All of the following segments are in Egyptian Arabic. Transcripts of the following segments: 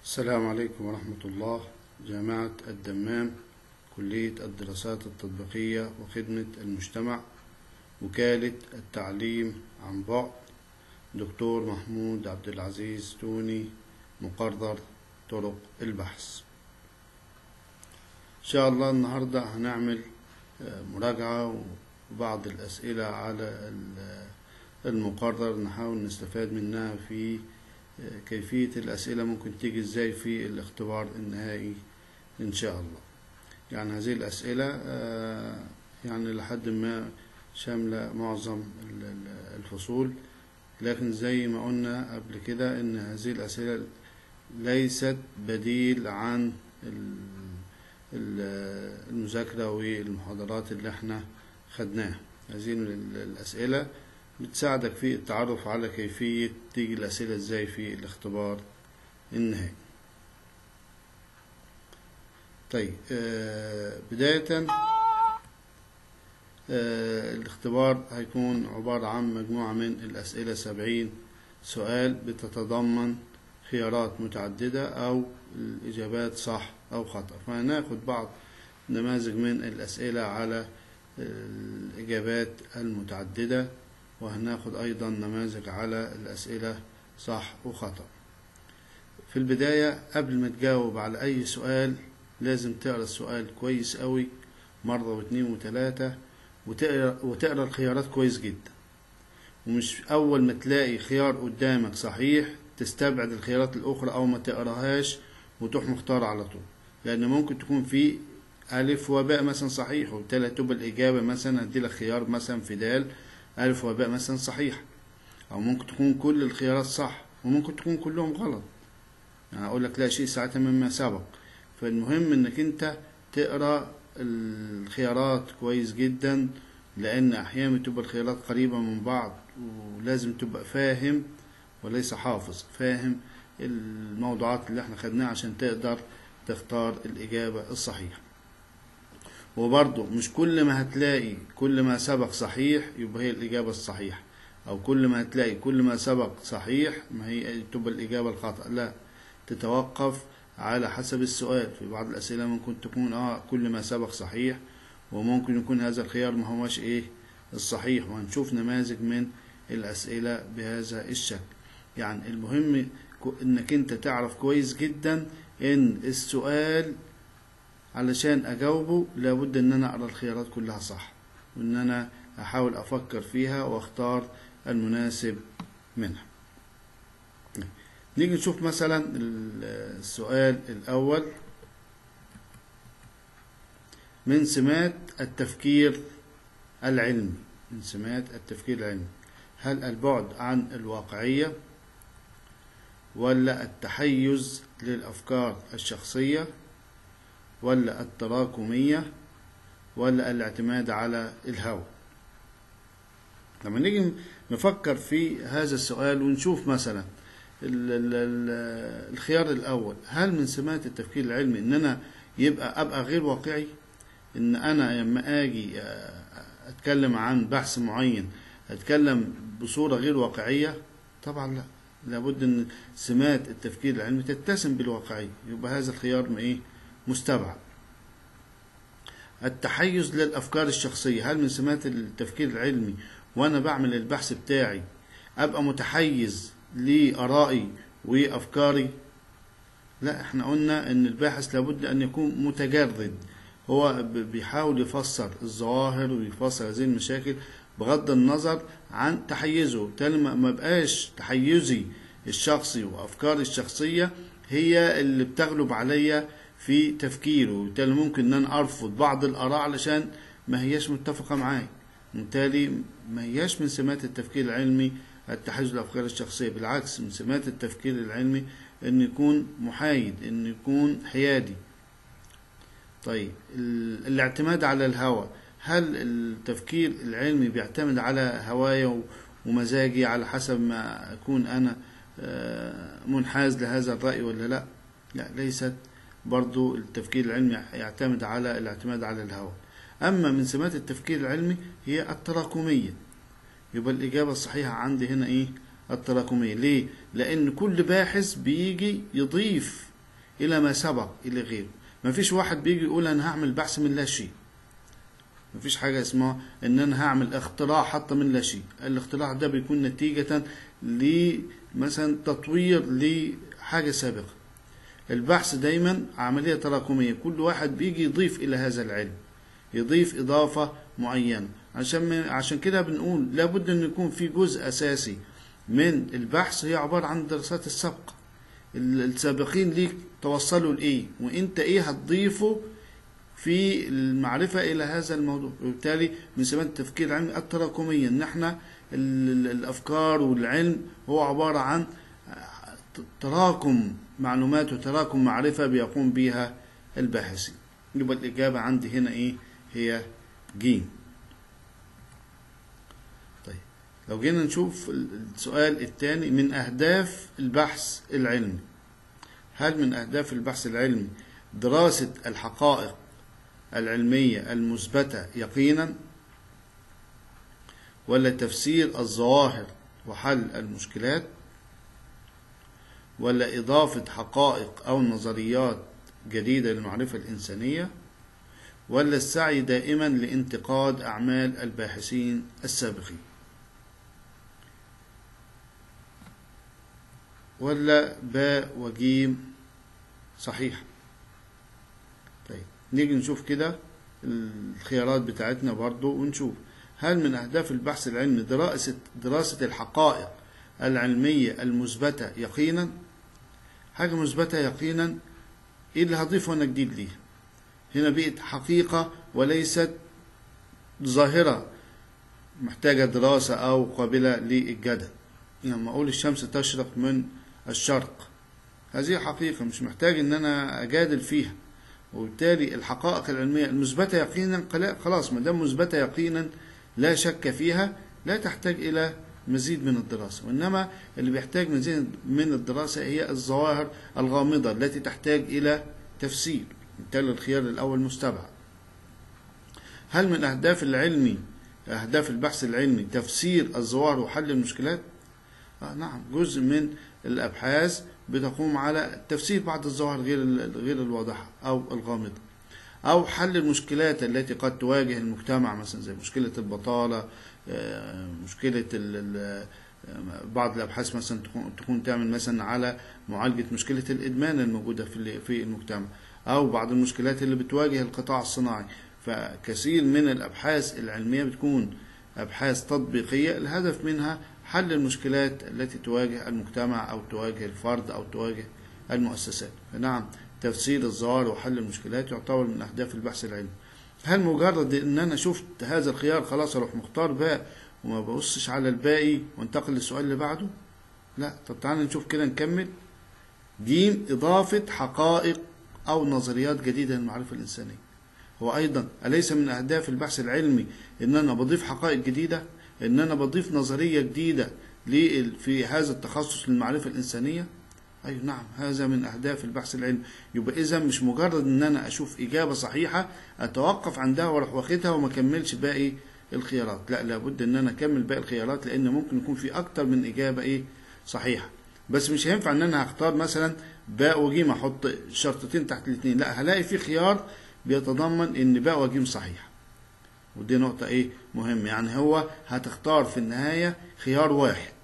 السلام عليكم ورحمة الله جامعة الدمام كلية الدراسات التطبيقية وخدمة المجتمع وكالة التعليم عن بعد دكتور محمود عبد العزيز توني مقرر طرق البحث إن شاء الله النهاردة هنعمل مراجعة وبعض الأسئلة على المقرر نحاول نستفاد منها في كيفية الأسئلة ممكن تيجي إزاي في الاختبار النهائي إن شاء الله يعني هذه الأسئلة يعني لحد ما شاملة معظم الفصول لكن زي ما قلنا قبل كده إن هذه الأسئلة ليست بديل عن المذاكرة والمحاضرات اللي احنا خدناها هذه الأسئلة بتساعدك في التعرف على كيفية تيجي الأسئلة ازاي في الاختبار النهائي طيب آه بداية آه الاختبار هيكون عبارة عن مجموعة من الأسئلة سبعين سؤال بتتضمن خيارات متعددة أو الإجابات صح أو خطأ فهناخد بعض نماذج من الأسئلة على الإجابات المتعددة وهناخد أيضا نماذج على الأسئلة صح وخطأ في البداية قبل ما تجاوب على أي سؤال لازم تقرأ السؤال كويس قوي مرة واثنين وثلاثة وتقرأ, وتقرأ الخيارات كويس جدا ومش أول ما تلاقي خيار قدامك صحيح تستبعد الخيارات الأخرى أو ما تقراهاش وتروح مختار على طول لأن ممكن تكون في ألف وباء مثلا صحيح وبالتالي تبقى الإجابة مثلا هدي لك خيار مثلا في دال ألف وباء مثلا صحيح أو ممكن تكون كل الخيارات صح وممكن تكون كلهم غلط يعني أقول لك لا شيء ساعتها مما سبق فالمهم إنك أنت تقرأ الخيارات كويس جدا لأن أحيانا تبقى الخيارات قريبة من بعض ولازم تبقى فاهم وليس حافظ فاهم الموضوعات اللي احنا خدناها عشان تقدر تختار الإجابة الصحيحة وبرضه مش كل ما هتلاقي كل ما سبق صحيح يبقى هي الإجابة الصحيحة أو كل ما هتلاقي كل ما سبق صحيح ما هي تبقى الإجابة الخطأ لا تتوقف على حسب السؤال في بعض الأسئلة ممكن تكون آه كل ما سبق صحيح وممكن يكون هذا الخيار ما هوش إيه الصحيح وهنشوف نماذج من الأسئلة بهذا الشكل يعني المهم إنك أنت تعرف كويس جدا إن السؤال علشان أجاوبه لابد إن أنا أقرأ الخيارات كلها صح وإن أنا أحاول أفكر فيها وأختار المناسب منها نيجي نشوف مثلا السؤال الأول من سمات التفكير العلمي من سمات التفكير العلمي هل البعد عن الواقعية ولا التحيز للأفكار الشخصية ولا التراكمية ولا الاعتماد على الهوى لما نيجي نفكر في هذا السؤال ونشوف مثلا الخيار الأول هل من سمات التفكير العلمي إن أنا يبقى أبقى غير واقعي إن أنا لما أجي أتكلم عن بحث معين أتكلم بصورة غير واقعية طبعا لا لابد ان سمات التفكير العلمي تتسم بالواقعية يبقى هذا الخيار ايه مستبعد التحيز للأفكار الشخصية هل من سمات التفكير العلمي وأنا بعمل البحث بتاعي أبقى متحيز لآرائي وأفكاري لا احنا قلنا ان الباحث لابد ان يكون متجرد هو بيحاول يفسر الظواهر ويفسر هذه المشاكل بغض النظر عن تحيزه بالتالي ما بقاش تحيزي الشخصي وافكاري الشخصيه هي اللي بتغلب عليا في تفكيره وبالتالي ممكن ان انا ارفض بعض الاراء علشان ما هياش متفقه معايا بالتالي ما هياش من سمات التفكير العلمي التحيز للافكار الشخصيه بالعكس من سمات التفكير العلمي ان يكون محايد ان يكون حيادي طيب الاعتماد على الهوى هل التفكير العلمي بيعتمد على هوايا ومزاجي على حسب ما أكون أنا منحاز لهذا الرأي ولا لا لا ليست برضو التفكير العلمي يعتمد على الاعتماد على الهوى أما من سمات التفكير العلمي هي التراكمية يبقى الإجابة الصحيحة عندي هنا إيه التراكمية ليه؟ لأن كل باحث بيجي يضيف إلى ما سبق إلى غيره ما فيش واحد بيجي يقول أنا هعمل بحث من لا شيء ما فيش حاجة اسمها إن أنا هعمل اختراع حتى من لا شيء الاختراع ده بيكون نتيجة لمثلا تطوير لحاجة سابقة البحث دايما عملية تراكمية كل واحد بيجي يضيف إلى هذا العلم يضيف إضافة معينة عشان عشان كده بنقول لابد أن يكون في جزء أساسي من البحث هي عبارة عن الدراسات السابقة السابقين ليك توصلوا لإيه وإنت إيه هتضيفه في المعرفة إلى هذا الموضوع وبالتالي من سمات التفكير العلمي التراكمية إن احنا الأفكار والعلم هو عبارة عن تراكم معلومات وتراكم معرفة بيقوم بها الباحثين يبقى الإجابة عندي هنا إيه هي جيم طيب لو جينا نشوف السؤال الثاني من أهداف البحث العلمي هل من أهداف البحث العلمي دراسة الحقائق العلمية المثبتة يقينا ولا تفسير الظواهر وحل المشكلات ولا إضافة حقائق أو نظريات جديدة للمعرفة الإنسانية ولا السعي دائما لانتقاد أعمال الباحثين السابقين ولا باء وجيم صحيح طيب نيجي نشوف كده الخيارات بتاعتنا برضو ونشوف هل من أهداف البحث العلمي دراسة, دراسة الحقائق العلمية المثبتة يقينا حاجة مثبتة يقينا ايه اللي هضيفه انا جديد ليها هنا بقت حقيقة وليست ظاهرة محتاجة دراسة أو قابلة للجدل يعني لما أقول الشمس تشرق من الشرق هذه حقيقة مش محتاج إن أنا أجادل فيها وبالتالي الحقائق العلمية المثبتة يقينا خلاص ما دام مثبتة يقينا لا شك فيها لا تحتاج إلى مزيد من الدراسة وإنما اللي بيحتاج مزيد من الدراسة هي الظواهر الغامضة التي تحتاج إلى تفسير بالتالي الخيار الأول مستبعد هل من أهداف العلمي أهداف البحث العلمي تفسير الظواهر وحل المشكلات؟ آه نعم جزء من الأبحاث بتقوم على تفسير بعض الظواهر غير غير الواضحة أو الغامضة أو حل المشكلات التي قد تواجه المجتمع مثلا زي مشكلة البطالة مشكلة بعض الأبحاث مثلا تكون تعمل مثلا على معالجة مشكلة الإدمان الموجودة في في المجتمع أو بعض المشكلات اللي بتواجه القطاع الصناعي فكثير من الأبحاث العلمية بتكون أبحاث تطبيقية الهدف منها حل المشكلات التي تواجه المجتمع أو تواجه الفرد أو تواجه المؤسسات فنعم تفسير الظواهر وحل المشكلات يعتبر من أهداف البحث العلمي هل مجرد ان انا شفت هذا الخيار خلاص اروح مختار باء وما ببصش على الباقي وانتقل للسؤال اللي بعده لا طب تعالى نشوف كده نكمل جيم اضافة حقائق او نظريات جديدة للمعرفة الانسانية هو ايضا اليس من اهداف البحث العلمي ان انا بضيف حقائق جديدة ان انا بضيف نظرية جديدة في هذا التخصص للمعرفة الانسانية أي أيوة نعم هذا من أهداف البحث العلمي يبقى إذا مش مجرد إن أنا أشوف إجابة صحيحة أتوقف عندها وأروح واخدها وما أكملش باقي الخيارات لا لابد إن أنا أكمل باقي الخيارات لأن ممكن يكون في أكتر من إجابة إيه صحيحة بس مش هينفع إن أنا هختار مثلا باء وجيم أحط شرطتين تحت الاثنين لا هلاقي في خيار بيتضمن إن باء وجيم صحيح ودي نقطة إيه مهمة يعني هو هتختار في النهاية خيار واحد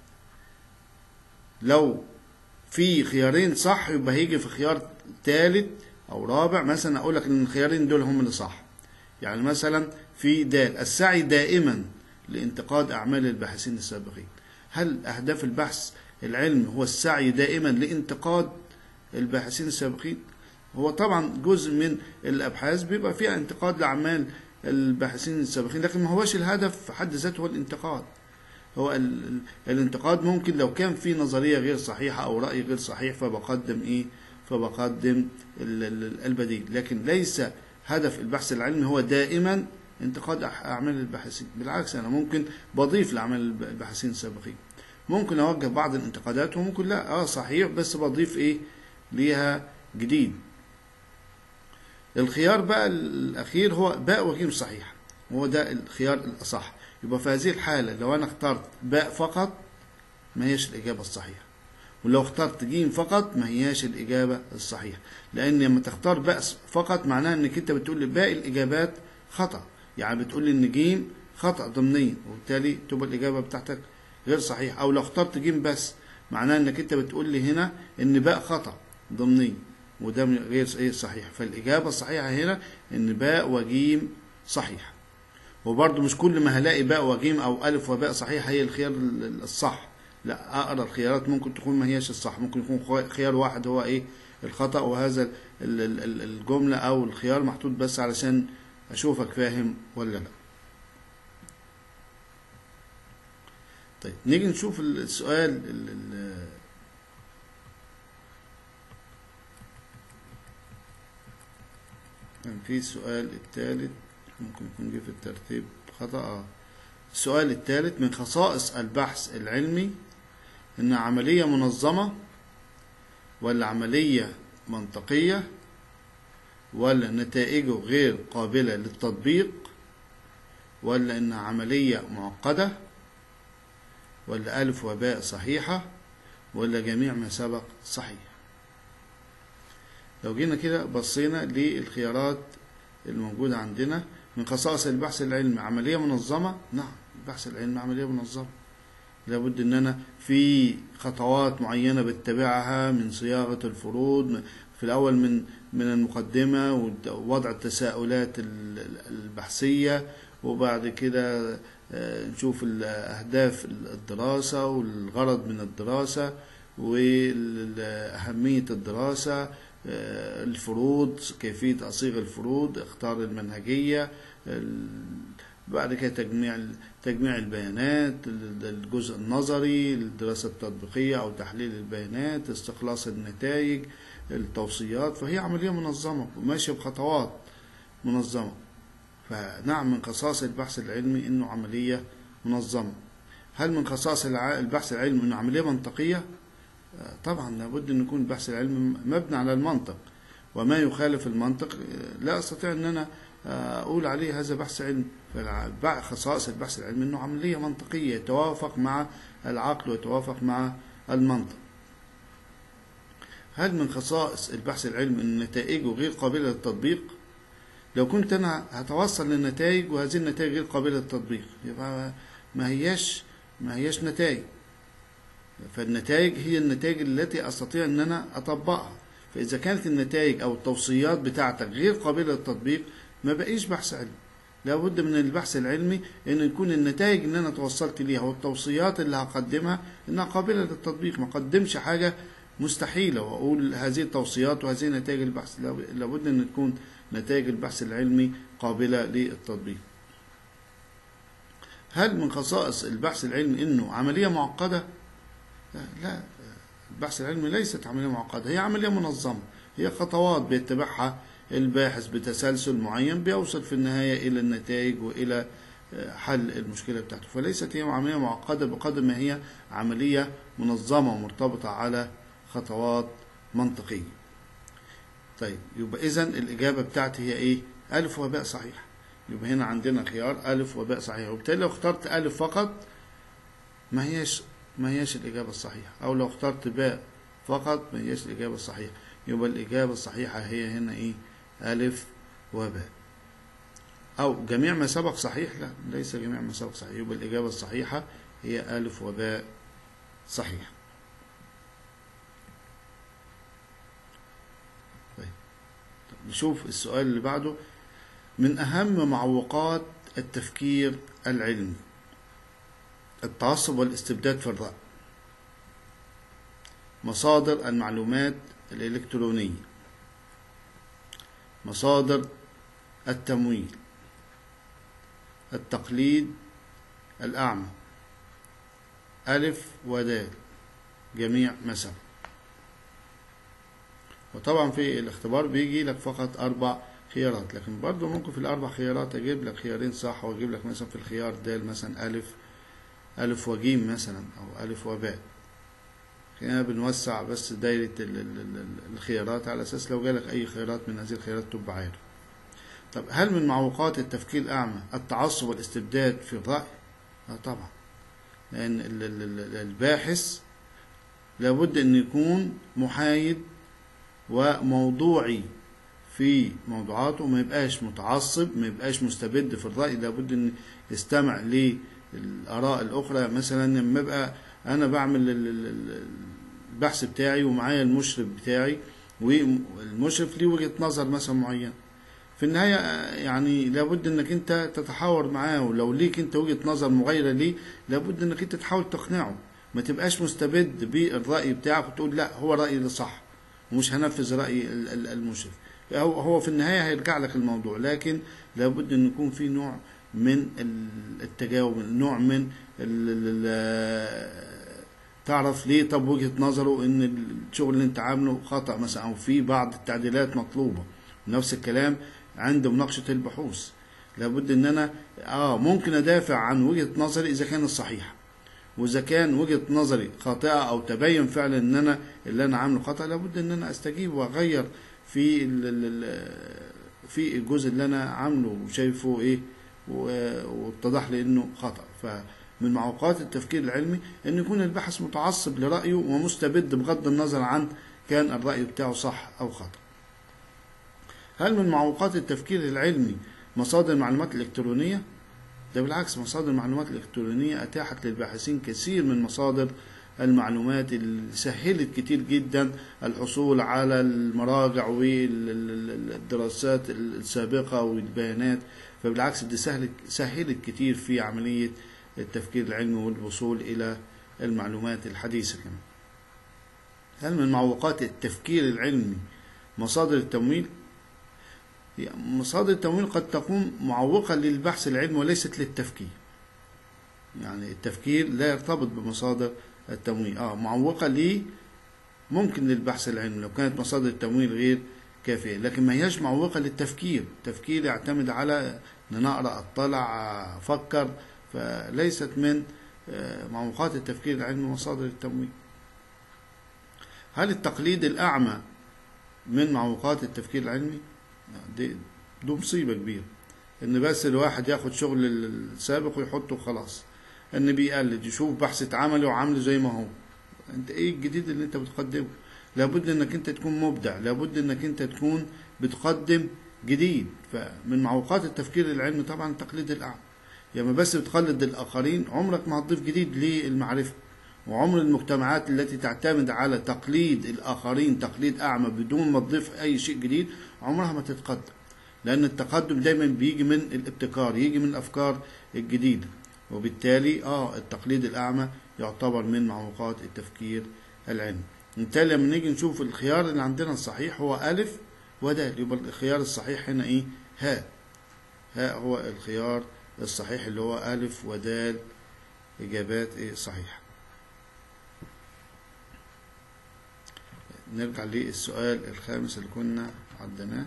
لو في خيارين صح يبقى هيجي في خيار ثالث او رابع مثلا اقول لك ان الخيارين دول هم اللي صح يعني مثلا في دال السعي دائما لانتقاد اعمال الباحثين السابقين هل اهداف البحث العلمي هو السعي دائما لانتقاد الباحثين السابقين هو طبعا جزء من الابحاث بيبقى فيها انتقاد لاعمال الباحثين السابقين لكن ما هوش الهدف في حد ذاته هو الانتقاد هو ال- الانتقاد ممكن لو كان في نظرية غير صحيحة أو رأي غير صحيح فبقدم إيه فبقدم ال- ال- البديل لكن ليس هدف البحث العلمي هو دائما انتقاد أح- أعمال الباحثين بالعكس أنا ممكن بضيف لأعمال الب- الباحثين السابقين ممكن أوجه بعض الانتقادات وممكن لا آه صحيح بس بضيف إيه ليها جديد الخيار بقى الأخير هو باء وجيم صحيح هو ده الخيار الأصح يبقى في هذه الحالة لو أنا اخترت باء فقط ما هيش الإجابة الصحيحة ولو اخترت جيم فقط ما هياش الإجابة الصحيحة لأن لما تختار باء فقط معناها إنك أنت بتقول لي باقي الإجابات خطأ يعني بتقول لي إن جيم خطأ ضمنيا وبالتالي تبقى الإجابة بتاعتك غير صحيحة أو لو اخترت جيم بس معناها إنك أنت بتقول لي هنا إن باء خطأ ضمنيا وده غير ايه صحيح فالإجابة الصحيحة هنا إن باء وجيم صحيح وبرضه مش كل ما هلاقي باء وجيم أو ألف وباء صحيح هي الخيار الصح لا أقرأ الخيارات ممكن تكون ما هياش الصح ممكن يكون خيار واحد هو إيه الخطأ وهذا الجملة أو الخيار محطوط بس علشان أشوفك فاهم ولا لا طيب نيجي نشوف السؤال كان في السؤال الثالث ممكن يكون جه في الترتيب خطأ السؤال الثالث من خصائص البحث العلمي إن عملية منظمة ولا عملية منطقية ولا نتائجه غير قابلة للتطبيق ولا إنها عملية معقدة ولا ألف وباء صحيحة ولا جميع ما سبق صحيح لو جينا كده بصينا للخيارات الموجودة عندنا من خصائص البحث العلمي عملية منظمة نعم البحث العلمي عملية منظمة لابد ان انا في خطوات معينة بتبعها من صياغة الفروض في الاول من من المقدمة ووضع التساؤلات البحثية وبعد كده نشوف اهداف الدراسة والغرض من الدراسة وأهمية الدراسة الفروض كيفية أصيغ الفروض اختار المنهجية بعد كده تجميع تجميع البيانات الجزء النظري الدراسة التطبيقية أو تحليل البيانات استخلاص النتائج التوصيات فهي عملية منظمة وماشية بخطوات منظمة فنعم من خصائص البحث العلمي إنه عملية منظمة هل من خصائص البحث العلمي إنه عملية منطقية؟ طبعا لابد أن يكون البحث العلمي مبني على المنطق وما يخالف المنطق لا أستطيع أن أنا أقول عليه هذا بحث علمي خصائص البحث العلمي أنه عملية منطقية يتوافق مع العقل ويتوافق مع المنطق هل من خصائص البحث العلمي أن نتائجه غير قابلة للتطبيق لو كنت أنا هتوصل للنتائج وهذه النتائج غير قابلة للتطبيق يبقى ما هياش ما هياش نتائج فالنتائج هي النتائج التي أستطيع أن أنا أطبقها فإذا كانت النتائج أو التوصيات بتاعتك غير قابلة للتطبيق ما بقيش بحث علمي لابد من البحث العلمي أن يكون النتائج اللي أنا توصلت ليها والتوصيات اللي هقدمها أنها قابلة للتطبيق ما قدمش حاجة مستحيلة وأقول هذه التوصيات وهذه نتائج البحث لابد أن تكون نتائج البحث العلمي قابلة للتطبيق هل من خصائص البحث العلمي أنه عملية معقدة؟ لا, لا البحث العلمي ليست عملية معقدة هي عملية منظمة هي خطوات بيتبعها الباحث بتسلسل معين بيوصل في النهاية إلى النتائج وإلى حل المشكلة بتاعته فليست هي عملية معقدة بقدر ما هي عملية منظمة ومرتبطة على خطوات منطقية طيب يبقى إذا الإجابة بتاعتي هي إيه؟ ألف وباء صحيح يبقى هنا عندنا خيار ألف وباء صحيح وبالتالي لو اخترت ألف فقط ما هيش ما هيش الإجابة الصحيحة أو لو اخترت باء فقط ما هيش الإجابة الصحيحة يبقى الإجابة الصحيحة هي هنا إيه ألف وباء أو جميع ما سبق صحيح لا ليس جميع ما سبق صحيح يبقى الإجابة الصحيحة هي ألف وباء صحيح طيب نشوف السؤال اللي بعده من أهم معوقات التفكير العلمي التعصب والاستبداد في الرأي مصادر المعلومات الإلكترونية مصادر التمويل التقليد الأعمى ألف ودال جميع مسا وطبعا في الاختبار بيجي لك فقط أربع خيارات لكن برضو ممكن في الأربع خيارات أجيب لك خيارين صح وأجيب لك مثلا في الخيار دال مثلا ألف ألف وجيم مثلا أو ألف وباء هنا بنوسع بس دايرة الخيارات على أساس لو جالك أي خيارات من هذه الخيارات تبقى عارف طب هل من معوقات التفكير الأعمى التعصب والاستبداد في الرأي؟ لا طبعا لأن الباحث لابد أن يكون محايد وموضوعي في موضوعاته ما يبقاش متعصب ما يبقاش مستبد في الرأي لابد أن يستمع للآراء الأخرى مثلا لما يبقى أنا بعمل ال- ال- ال- البحث بتاعي ومعايا المشرف بتاعي والمشرف ليه وجهة نظر مثلا معينة في النهاية آه، يعني لابد انك انت تتحاور معاه ولو ليك انت وجهة نظر مغايرة ليه لابد انك انت تحاول تقنعه ما تبقاش مستبد بالرأي بتاعك وتقول لا هو رأيي اللي صح ومش هنفذ رأي ال- ال- المشرف هو هو في النهاية هيرجع لك الموضوع لكن لابد ان يكون في نوع من ال- التجاوب نوع من ال- ال- ال- تعرف ليه طب وجهة نظره ان الشغل اللي انت عامله خطأ مثلا او في بعض التعديلات مطلوبة نفس الكلام عند مناقشة البحوث لابد ان انا اه ممكن ادافع عن وجهة نظري اذا كانت صحيحة واذا كان وجهة نظري خاطئة او تبين فعلا ان انا اللي انا عامله خطأ لابد ان انا استجيب واغير في ال ال في الجزء اللي انا عامله وشايفه ايه و- واتضح لي انه خطأ فمن معوقات التفكير العلمي ان يكون الباحث متعصب لرأيه ومستبد بغض النظر عن كان الرأي بتاعه صح او خطأ هل من معوقات التفكير العلمي مصادر المعلومات الإلكترونية؟ ده بالعكس مصادر المعلومات الإلكترونية أتاحت للباحثين كثير من مصادر المعلومات اللي سهلت كتير جدا الحصول على المراجع والدراسات السابقة والبيانات فبالعكس دي سهلت سهلت كتير في عملية التفكير العلمي والوصول إلى المعلومات الحديثة كمان هل من معوقات التفكير العلمي مصادر التمويل؟ مصادر التمويل قد تكون معوقة للبحث العلمي وليست للتفكير يعني التفكير لا يرتبط بمصادر التمويل اه معوقة ليه ممكن للبحث العلمي لو كانت مصادر التمويل غير كافية لكن ما هياش معوقة للتفكير التفكير يعتمد على ان انا اقرا اطلع افكر فليست من آه، معوقات التفكير العلمي مصادر التمويل هل التقليد الأعمى من معوقات التفكير العلمي؟ دي دي مصيبة كبيرة إن بس الواحد ياخد شغل السابق ويحطه خلاص إن بيقلد يشوف بحث اتعمل وعامله زي ما هو أنت إيه الجديد اللي أنت بتقدمه؟ لابد إنك أنت تكون مبدع لابد إنك أنت تكون بتقدم جديد فمن معوقات التفكير العلمي طبعا التقليد الأعمى يعني بس بتقلد الآخرين عمرك ما هتضيف جديد للمعرفة وعمر المجتمعات التي تعتمد على تقليد الآخرين تقليد أعمى بدون ما تضيف أي شيء جديد عمرها ما تتقدم لأن التقدم دايما بيجي من الابتكار يجي من الأفكار الجديدة وبالتالي آه التقليد الأعمى يعتبر من معوقات التفكير العلمي بالتالي لما نيجي نشوف الخيار اللي عندنا الصحيح هو ألف ودال يبقى الخيار الصحيح هنا إيه هاء هاء هو الخيار الصحيح اللي هو ألف ودال إجابات إيه صحيحة نرجع للسؤال الخامس اللي كنا عدناه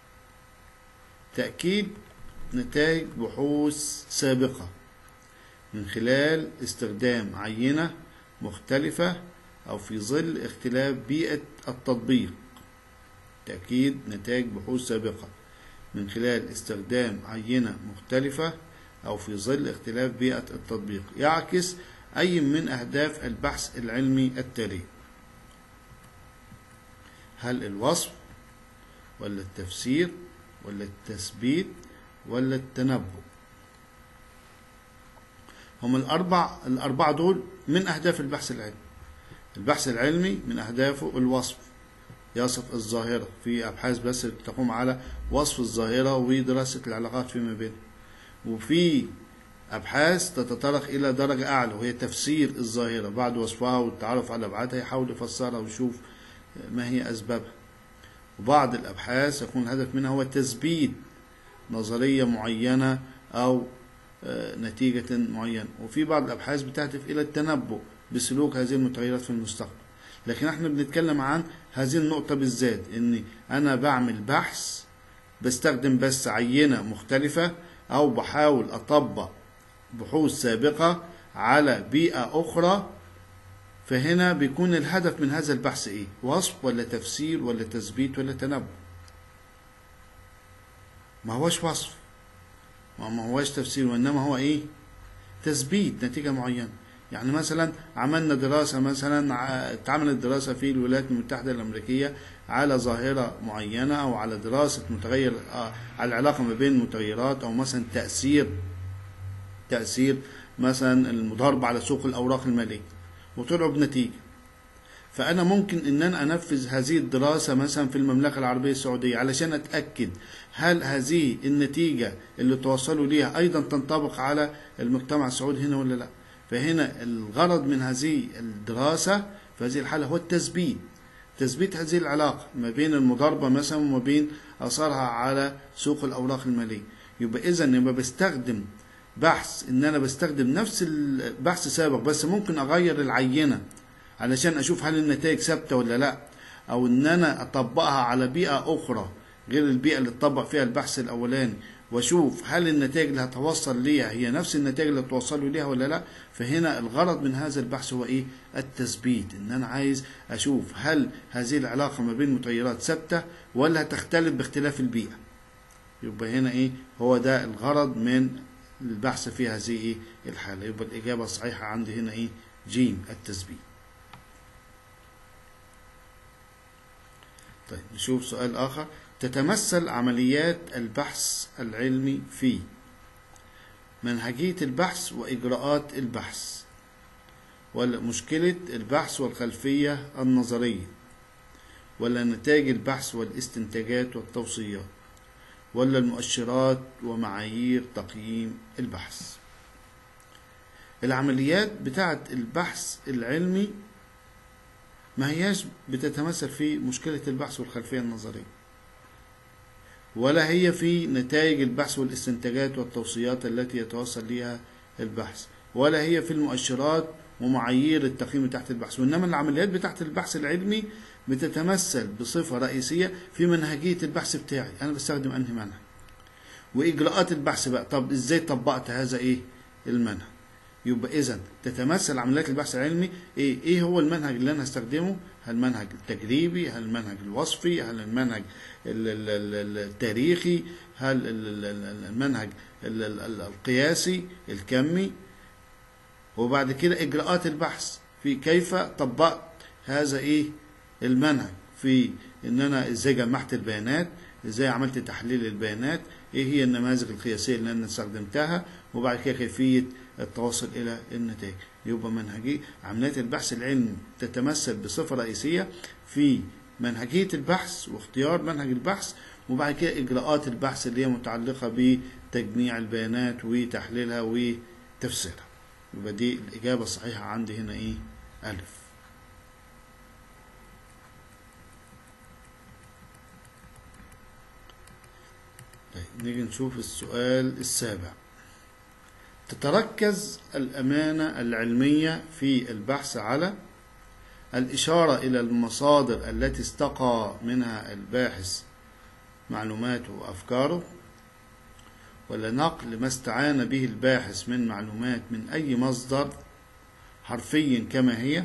تأكيد نتائج بحوث سابقة من خلال استخدام عينة مختلفة أو في ظل اختلاف بيئة التطبيق تأكيد نتائج بحوث سابقة من خلال استخدام عينة مختلفة أو في ظل اختلاف بيئة التطبيق يعكس أي من أهداف البحث العلمي التالي هل الوصف ولا التفسير ولا التثبيت ولا التنبؤ هم الأربع الأربعة دول من أهداف البحث العلمي البحث العلمي من أهدافه الوصف يصف الظاهرة في أبحاث بس تقوم على وصف الظاهرة ودراسة العلاقات فيما بينها وفي أبحاث تتطرق إلى درجة أعلى وهي تفسير الظاهرة بعد وصفها والتعرف على أبعادها يحاول يفسرها ويشوف ما هي أسبابها وبعض الأبحاث يكون الهدف منها هو تثبيت نظرية معينة أو نتيجة معينة وفي بعض الأبحاث بتهدف إلى التنبؤ بسلوك هذه المتغيرات في المستقبل لكن احنا بنتكلم عن هذه النقطة بالذات إن أنا بعمل بحث بستخدم بس عينة مختلفة أو بحاول أطبق بحوث سابقة على بيئة أخرى فهنا بيكون الهدف من هذا البحث إيه؟ وصف ولا تفسير ولا تثبيت ولا تنبؤ؟ ما هوش وصف ما هوش تفسير وإنما هو إيه؟ تثبيت نتيجة معينة يعني مثلا عملنا دراسة مثلا ع- اتعملت دراسة في الولايات المتحدة الأمريكية على ظاهرة معينة أو على دراسة متغير آه، على العلاقة ما بين المتغيرات أو مثلا تأثير تأثير مثلا المضاربة على سوق الأوراق المالية وطلعوا بنتيجة فأنا ممكن إن أنا أنفذ هذه الدراسة مثلا في المملكة العربية السعودية علشان أتأكد هل هذه النتيجة اللي توصلوا ليها أيضا تنطبق على المجتمع السعودي هنا ولا لا فهنا الغرض من هذه الدراسة في هذه الحالة هو التثبيت تثبيت هذه العلاقة ما بين المضاربة مثلا وما بين أثرها على سوق الأوراق المالية يبقى إذا يبقى بستخدم بحث إن أنا بستخدم نفس البحث سابق بس ممكن أغير العينة علشان أشوف هل النتائج ثابتة ولا لا أو إن أنا أطبقها على بيئة أخرى غير البيئة اللي اتطبق فيها البحث الأولاني واشوف هل النتائج اللي هتوصل ليها هي نفس النتائج اللي توصلوا ليها ولا لا فهنا الغرض من هذا البحث هو ايه التثبيت ان انا عايز اشوف هل هذه العلاقه ما بين متغيرات ثابته ولا هتختلف باختلاف البيئه يبقى هنا ايه هو ده الغرض من البحث في هذه ايه الحاله يبقى الاجابه الصحيحه عندي هنا ايه جيم التثبيت طيب نشوف سؤال آخر تتمثل عمليات البحث العلمي في منهجية البحث وإجراءات البحث ولا مشكلة البحث والخلفية النظرية ولا نتائج البحث والاستنتاجات والتوصيات ولا المؤشرات ومعايير تقييم البحث العمليات بتاعة البحث العلمي ما هياش بتتمثل في مشكلة البحث والخلفية النظرية ولا هي في نتائج البحث والاستنتاجات والتوصيات التي يتوصل لها البحث ولا هي في المؤشرات ومعايير التقييم تحت البحث وإنما العمليات بتاعت البحث العلمي بتتمثل بصفة رئيسية في منهجية البحث بتاعي أنا بستخدم أنهي منهج وإجراءات البحث بقى طب إزاي طبقت هذا إيه المنهج يبقى اذا تتمثل عمليات البحث العلمي ايه ايه هو المنهج اللي انا هستخدمه هل المنهج التجريبي هل المنهج الوصفي هل المنهج ال- ال- ال- التاريخي هل ال- ال- ال- المنهج ال- ال- ال- القياسي الكمي وبعد كده اجراءات البحث في كيف طبقت هذا ايه المنهج في ان انا ازاي جمعت البيانات ازاي عملت تحليل البيانات ايه هي النماذج القياسيه اللي انا استخدمتها وبعد كده كيفيه التوصل الى النتائج يبقى منهجي عمليات البحث العلمي تتمثل بصفه رئيسيه في منهجيه البحث واختيار منهج البحث وبعد كده اجراءات البحث اللي هي متعلقه بتجميع البيانات وتحليلها وتفسيرها يبقى دي الاجابه الصحيحه عندي هنا ايه الف طيب نيجي نشوف السؤال السابع تتركز الأمانة العلمية في البحث على الإشارة إلى المصادر التي استقى منها الباحث معلوماته وأفكاره ولا نقل ما استعان به الباحث من معلومات من أي مصدر حرفيا كما هي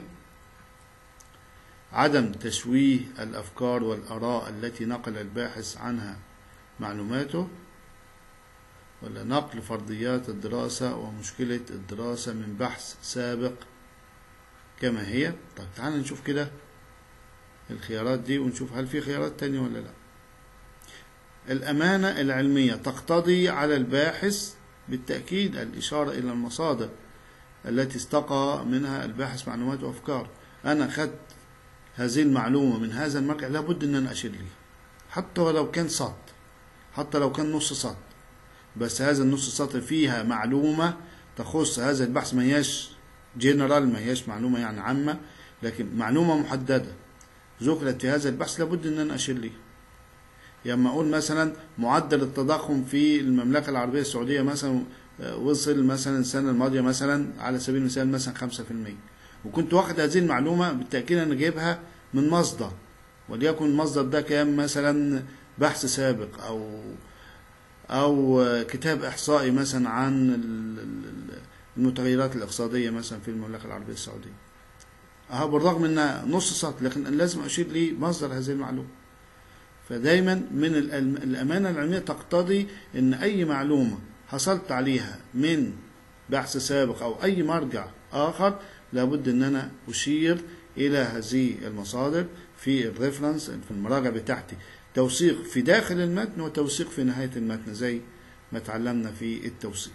عدم تشويه الأفكار والآراء التي نقل الباحث عنها معلوماته ولا نقل فرضيات الدراسة ومشكلة الدراسة من بحث سابق كما هي طيب تعال نشوف كده الخيارات دي ونشوف هل في خيارات تانية ولا لا الأمانة العلمية تقتضي على الباحث بالتأكيد الإشارة إلى المصادر التي استقى منها الباحث معلومات وأفكار أنا خدت هذه المعلومة من هذا المرجع لابد أن أنا أشير ليه حتى ولو كان سطر حتى لو كان نص سطر بس هذا النص سطر فيها معلومة تخص هذا البحث ما هياش جنرال ما هياش معلومة يعني عامة لكن معلومة محددة ذكرت في هذا البحث لابد ان انا اشير ليها لما اقول مثلا معدل التضخم في المملكة العربية السعودية مثلا وصل مثلا السنة الماضية مثلا على سبيل المثال مثلا خمسة في المية وكنت واخد هذه المعلومة بالتأكيد انا جايبها من مصدر وليكن المصدر ده كان مثلا بحث سابق او او كتاب احصائي مثلا عن المتغيرات الاقتصاديه مثلا في المملكه العربيه السعوديه اهو بالرغم انها نص سطر لكن لازم اشير لمصدر هذه المعلومه فدايما من الامانه العلميه تقتضي ان اي معلومه حصلت عليها من بحث سابق او اي مرجع اخر لابد ان انا اشير الى هذه المصادر في الريفرنس في المراجع بتاعتي توثيق في داخل المتن وتوثيق في نهاية المتن زي ما اتعلمنا في التوثيق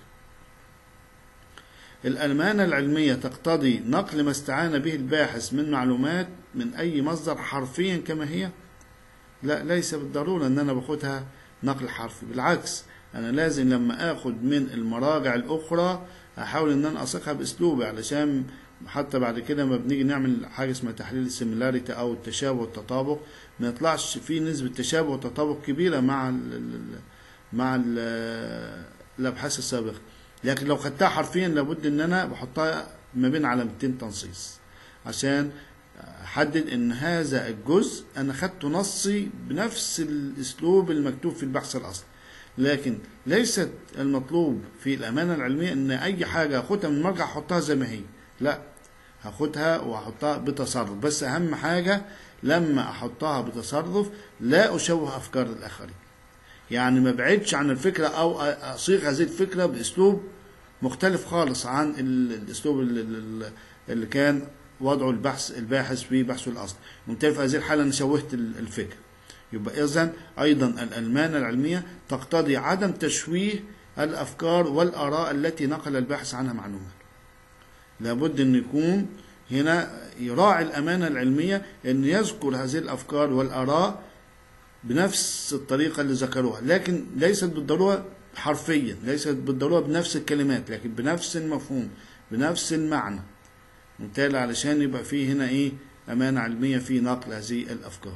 الأمانة العلمية تقتضي نقل ما استعان به الباحث من معلومات من أي مصدر حرفيا كما هي لا ليس بالضرورة أن أنا باخدها نقل حرفي بالعكس أنا لازم لما أخد من المراجع الأخرى أحاول أن أنا أثقها بأسلوبي علشان حتى بعد كده ما بنيجي نعمل حاجة اسمها تحليل السيميلاريتي أو التشابه والتطابق ما يطلعش في نسبة تشابه وتطابق كبيرة مع ال مع ال الأبحاث السابقة لكن لو خدتها حرفيا لابد ان انا بحطها ما بين علامتين تنصيص عشان احدد ان هذا الجزء انا خدته نصي بنفس الاسلوب المكتوب في البحث الاصلي لكن ليست المطلوب في الامانه العلميه ان اي حاجه اخدها من المرجع احطها زي ما هي لا هاخدها واحطها بتصرف بس اهم حاجه لما احطها بتصرف لا اشوه افكار الاخرين يعني ما بعدش عن الفكرة أو أصيغ هذه الفكرة بأسلوب مختلف خالص عن الأسلوب اللي كان وضعه البحث الباحث في بحثه الأصل وبالتالي في هذه الحالة أنا شوهت الفكرة يبقى إذا أيضا الألمانة العلمية تقتضي عدم تشويه الأفكار والآراء التي نقل الباحث عنها معلومات لابد أن يكون هنا يراعي الأمانة العلمية أن يذكر هذه الأفكار والآراء بنفس الطريقة اللي ذكروها لكن ليست بالضرورة حرفيا ليست بالضرورة بنفس الكلمات لكن بنفس المفهوم بنفس المعنى بالتالي علشان يبقى فيه هنا ايه أمانة علمية في نقل هذه الأفكار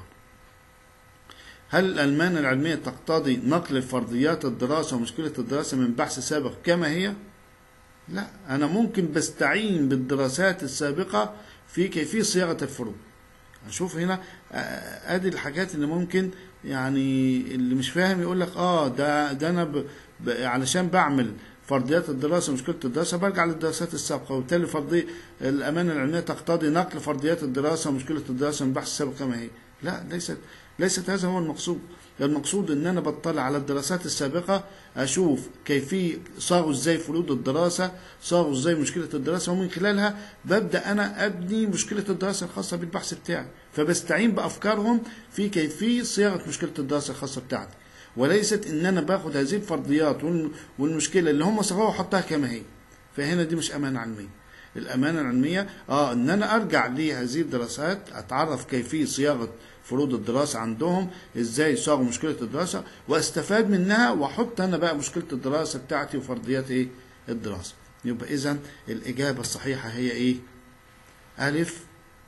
هل الألمانة العلمية تقتضي نقل فرضيات الدراسة ومشكلة الدراسة من بحث سابق كما هي؟ لا أنا ممكن بستعين بالدراسات السابقة في كيفية صياغة الفروض هنشوف هنا ادي الحاجات اللي ممكن يعني اللي مش فاهم يقول لك اه ده ده انا ب ب علشان بعمل فرضيات الدراسه مشكله الدراسه برجع للدراسات السابقه وبالتالي فرضي الامانه العلميه تقتضي نقل فرضيات الدراسه ومشكله الدراسه من البحث السابق كما هي لا ليست ليست هذا هو المقصود المقصود ان انا بطلع على الدراسات السابقه اشوف كيفيه صاغوا ازاي فروض الدراسه صاغوا ازاي مشكله الدراسه ومن خلالها ببدا انا ابني مشكله الدراسه الخاصه بالبحث بتاعي فبستعين بافكارهم في كيفيه صياغه مشكله الدراسه الخاصه بتاعتي وليست ان انا باخد هذه الفرضيات والمشكله اللي هم صاغوها واحطها كما هي فهنا دي مش امانه علميه الامانه العلميه اه ان انا ارجع لهذه الدراسات اتعرف كيفيه صياغه فروض الدراسة عندهم ازاي صاغوا مشكلة الدراسة واستفاد منها واحط انا بقى مشكلة الدراسة بتاعتي وفرضيات ايه الدراسة يبقى اذا الاجابة الصحيحة هي ايه الف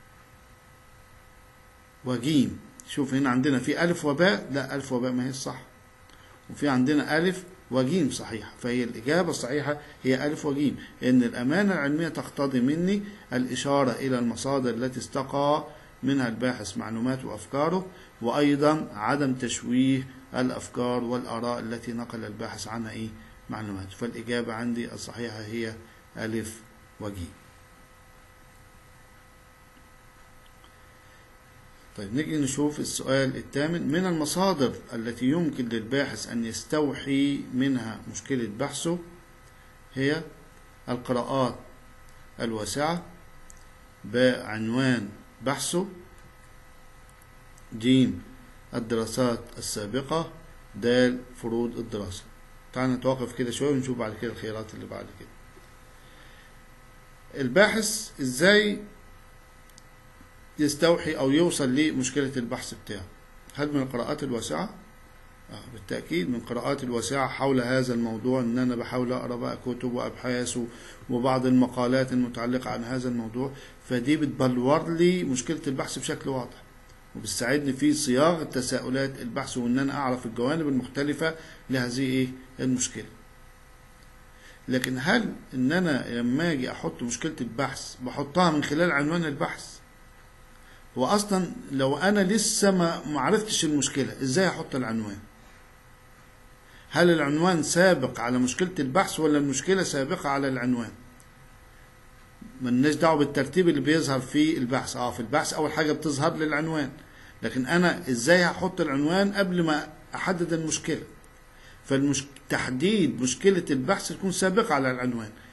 وجيم شوف هنا عندنا في الف وباء لا الف وباء ما هي الصح وفي عندنا الف وجيم صحيحة فهي الإجابة الصحيحة هي ألف وجيم إن الأمانة العلمية تقتضي مني الإشارة إلى المصادر التي استقى منها الباحث معلوماته وأفكاره وأيضا عدم تشويه الأفكار والآراء التي نقل الباحث عنها إيه معلومات فالإجابة عندي الصحيحة هي ألف وجيم طيب نيجي نشوف السؤال الثامن من المصادر التي يمكن للباحث أن يستوحي منها مشكلة بحثه هي القراءات الواسعة بعنوان بحثه جيم الدراسات السابقة دال فروض الدراسة تعال نتوقف كده شوية ونشوف بعد كده الخيارات اللي بعد كده الباحث ازاي يستوحي او يوصل لمشكلة البحث بتاعه هل من القراءات الواسعة آه بالتأكيد من القراءات الواسعة حول هذا الموضوع ان انا بحاول اقرا بقى كتب وابحاث وبعض المقالات المتعلقة عن هذا الموضوع فدي بتبلور لي مشكلة البحث بشكل واضح وبتساعدني في صياغة تساؤلات البحث وان انا اعرف الجوانب المختلفة لهذه ايه المشكلة لكن هل ان انا لما اجي احط مشكلة البحث بحطها من خلال عنوان البحث هو اصلا لو انا لسه ما معرفتش المشكلة ازاي احط العنوان هل العنوان سابق على مشكلة البحث ولا المشكلة سابقة على العنوان ملناش دعوه بالترتيب اللي بيظهر في البحث اه في البحث اول حاجه بتظهر لي العنوان لكن انا ازاي هحط العنوان قبل ما احدد المشكله فالمش... تحديد مشكله البحث تكون سابقه على العنوان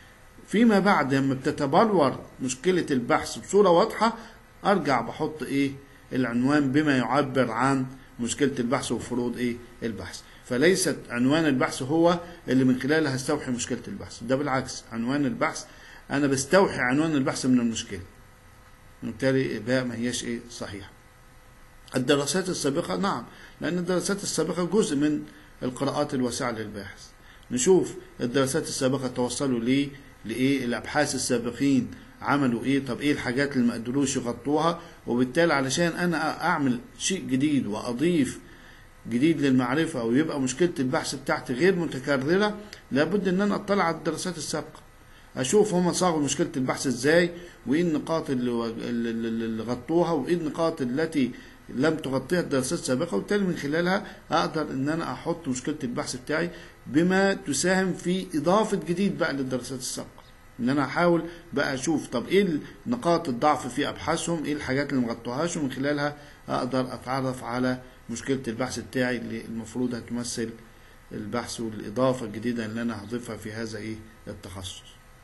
فيما بعد لما بتتبلور مشكلة البحث بصورة واضحة ارجع بحط ايه العنوان بما يعبر عن مشكلة البحث وفروض ايه البحث فليست عنوان البحث هو اللي من خلاله هستوحي مشكلة البحث ده بالعكس عنوان البحث انا بستوحي عنوان البحث من المشكلة وبالتالي بقى ما هياش ايه صحيحة الدراسات السابقة نعم لأن الدراسات السابقة جزء من القراءات الواسعة للباحث نشوف الدراسات السابقة توصلوا ليه لإيه الأبحاث السابقين عملوا إيه طب إيه الحاجات اللي ما قدروش يغطوها وبالتالي علشان أنا أعمل شيء جديد وأضيف جديد للمعرفة ويبقى مشكلة البحث بتاعتي غير متكررة لابد إن أنا أطلع على الدراسات السابقة اشوف هم صاغوا مشكله البحث ازاي وايه النقاط اللي, اللي غطوها وايه النقاط التي لم تغطيها الدراسات السابقه وبالتالي من خلالها اقدر ان انا احط مشكله البحث بتاعي بما تساهم في اضافه جديد بقى للدراسات السابقه ان انا احاول بقى اشوف طب ايه نقاط الضعف في ابحاثهم ايه الحاجات اللي مغطوهاش ومن خلالها اقدر اتعرف على مشكله البحث بتاعي اللي المفروض هتمثل البحث والاضافه الجديده اللي انا هضيفها في هذا ايه التخصص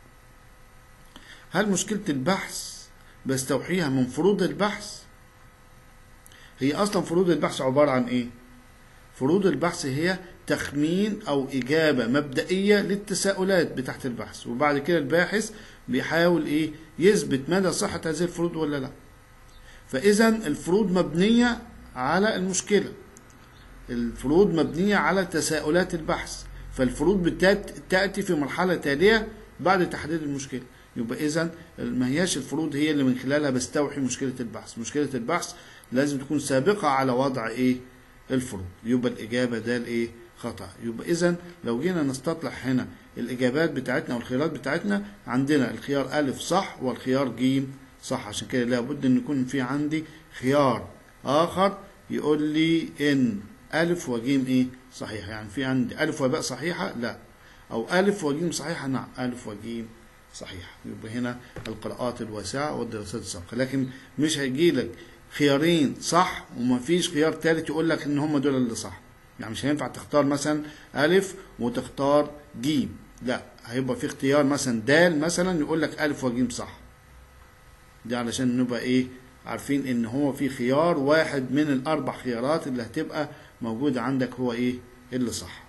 هل مشكلة البحث بستوحيها من فروض البحث هي أصلا فروض البحث عبارة عن إيه فروض البحث هي تخمين أو إجابة مبدئية للتساؤلات بتاعت البحث وبعد كده الباحث بيحاول إيه يثبت مدى صحة هذه الفروض ولا لا فإذا الفروض مبنية على المشكلة الفروض مبنية على تساؤلات البحث فالفروض بتأتي في مرحلة تالية بعد تحديد المشكلة يبقى اذا ما هياش الفروض هي اللي من خلالها بستوحي مشكله البحث مشكله البحث لازم تكون سابقه على وضع ايه الفروض يبقى الاجابه ده الايه خطا يبقى اذا لو جينا نستطلع هنا الاجابات بتاعتنا والخيارات بتاعتنا عندنا الخيار الف صح والخيار ج صح عشان كده لابد ان يكون في عندي خيار اخر يقول لي ان الف وجيم ايه صحيح يعني في عندي الف وباء صحيحه لا او الف وجيم صحيحه نعم الف وجيم صحيح يبقى هنا القراءات الواسعة والدراسات السابقة لكن مش هيجي لك خيارين صح وما فيش خيار ثالث يقول لك ان هم دول اللي صح يعني مش هينفع تختار مثلا ألف وتختار جيم لا هيبقى في اختيار مثلا دال مثلا يقول لك ألف وجيم صح دي علشان نبقى ايه عارفين ان هو في خيار واحد من الاربع خيارات اللي هتبقى موجودة عندك هو ايه اللي صح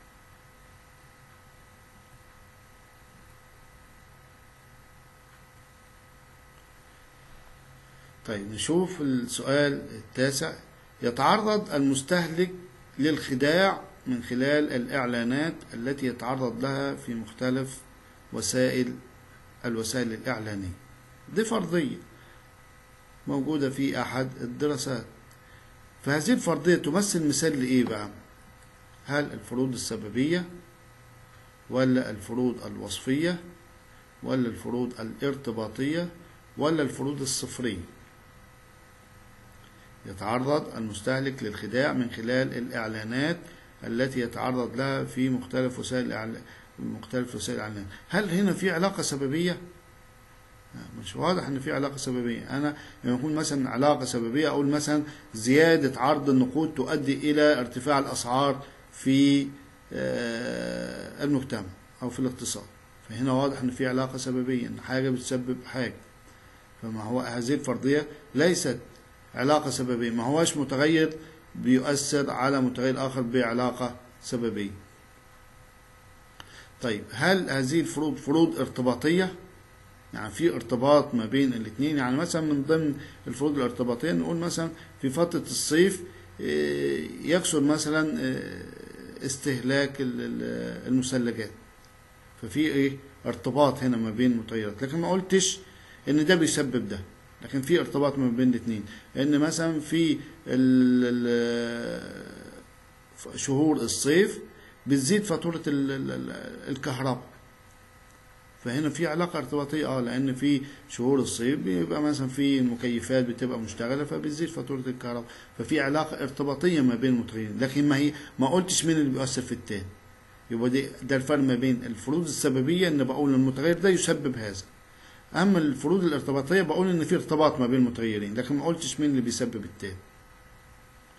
طيب نشوف السؤال التاسع يتعرض المستهلك للخداع من خلال الإعلانات التي يتعرض لها في مختلف وسائل الوسائل الإعلانية دي فرضية موجودة في أحد الدراسات فهذه الفرضية تمثل مثال لإيه بقى هل الفروض السببية ولا الفروض الوصفية ولا الفروض الارتباطية ولا الفروض الصفرية يتعرض المستهلك للخداع من خلال الإعلانات التي يتعرض لها في مختلف وسائل الإعلان مختلف وسائل الإعلان هل هنا في علاقة سببية؟ مش واضح ان في علاقه سببيه انا لما يكون مثلا علاقه سببيه اقول مثلا زياده عرض النقود تؤدي الى ارتفاع الاسعار في المجتمع او في الاقتصاد فهنا واضح ان في علاقه سببيه ان حاجه بتسبب حاجه فما هو هذه الفرضيه ليست علاقة سببية ما هواش متغير بيؤثر على متغير آخر بعلاقة سببية طيب هل هذه الفروض فروض ارتباطية يعني في ارتباط ما بين الاثنين يعني مثلا من ضمن الفروض الارتباطية نقول مثلا في فترة الصيف يكثر مثلا استهلاك المثلجات ففي ايه ارتباط هنا ما بين المتغيرات لكن ما قلتش ان ده بيسبب ده لكن في ارتباط ما بين الاثنين ان مثلا في شهور الصيف بتزيد فاتورة الكهرباء فهنا في علاقة ارتباطية اه لان في شهور الصيف بيبقى مثلا في المكيفات بتبقى مشتغلة فبتزيد فاتورة الكهرباء ففي علاقة ارتباطية ما بين المتغيرين لكن ما هي ما قلتش مين اللي بيؤثر في التاني يبقى دي ده الفرق ما بين الفروض السببية ان بقول المتغير ده يسبب هذا اما الفروض الارتباطيه بقول ان في ارتباط ما بين المتغيرين لكن ما قلتش مين اللي بيسبب التاني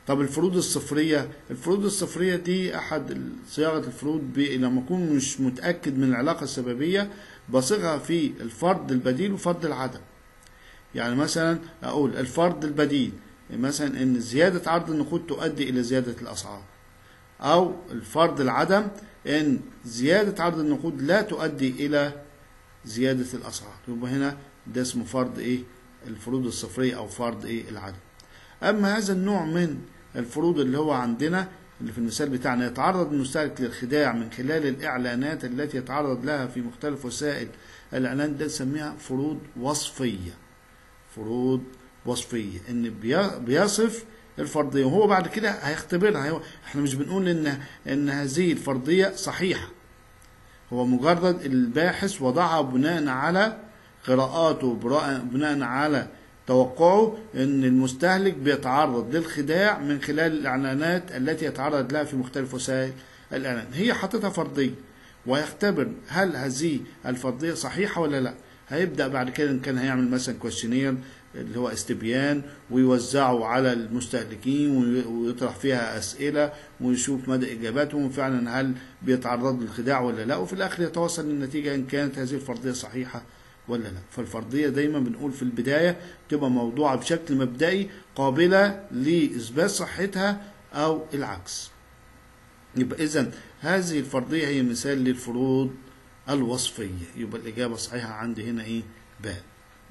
طب الفروض الصفرية الفروض الصفرية دي أحد صياغة الفروض ب- لما أكون مش متأكد من العلاقة السببية بصيغها في الفرض البديل وفرض العدم يعني مثلا أقول الفرض البديل مثلا إن زيادة عرض النقود تؤدي إلى زيادة الأسعار أو الفرض العدم إن زيادة عرض النقود لا تؤدي إلى زيادة الأسعار يبقى هنا ده اسمه فرض إيه الفروض الصفرية أو فرض إيه العدم أما هذا النوع من الفروض اللي هو عندنا اللي في المثال بتاعنا يتعرض المستهلك للخداع من خلال الإعلانات التي يتعرض لها في مختلف وسائل الإعلان ده نسميها فروض وصفية فروض وصفية إن بي- بيصف الفرضية وهو بعد كده هيختبرها هو- احنا مش بنقول إن إن هذه الفرضية صحيحة هو مجرد الباحث وضعها بناء على قراءاته براء- بناء على توقعه ان المستهلك بيتعرض للخداع من خلال الاعلانات التي يتعرض لها في مختلف وسائل الاعلان هي حاططها فرضيه ويختبر هل هذه الفرضيه صحيحه ولا لا هيبدا بعد كده ان كان هيعمل مثلا كويشنير اللي هو استبيان ويوزعه على المستهلكين وي- ويطرح فيها اسئله ويشوف مدى اجاباتهم فعلا هل بيتعرض للخداع ولا لا وفي الاخر يتوصل للنتيجه ان كانت هذه الفرضيه صحيحه ولا لا فالفرضيه دايما بنقول في البدايه تبقى موضوعه بشكل مبدئي قابله لاثبات صحتها او العكس يبقى اذا هذه الفرضيه هي مثال للفروض الوصفيه يبقى الاجابه الصحيحه عندي هنا ايه باء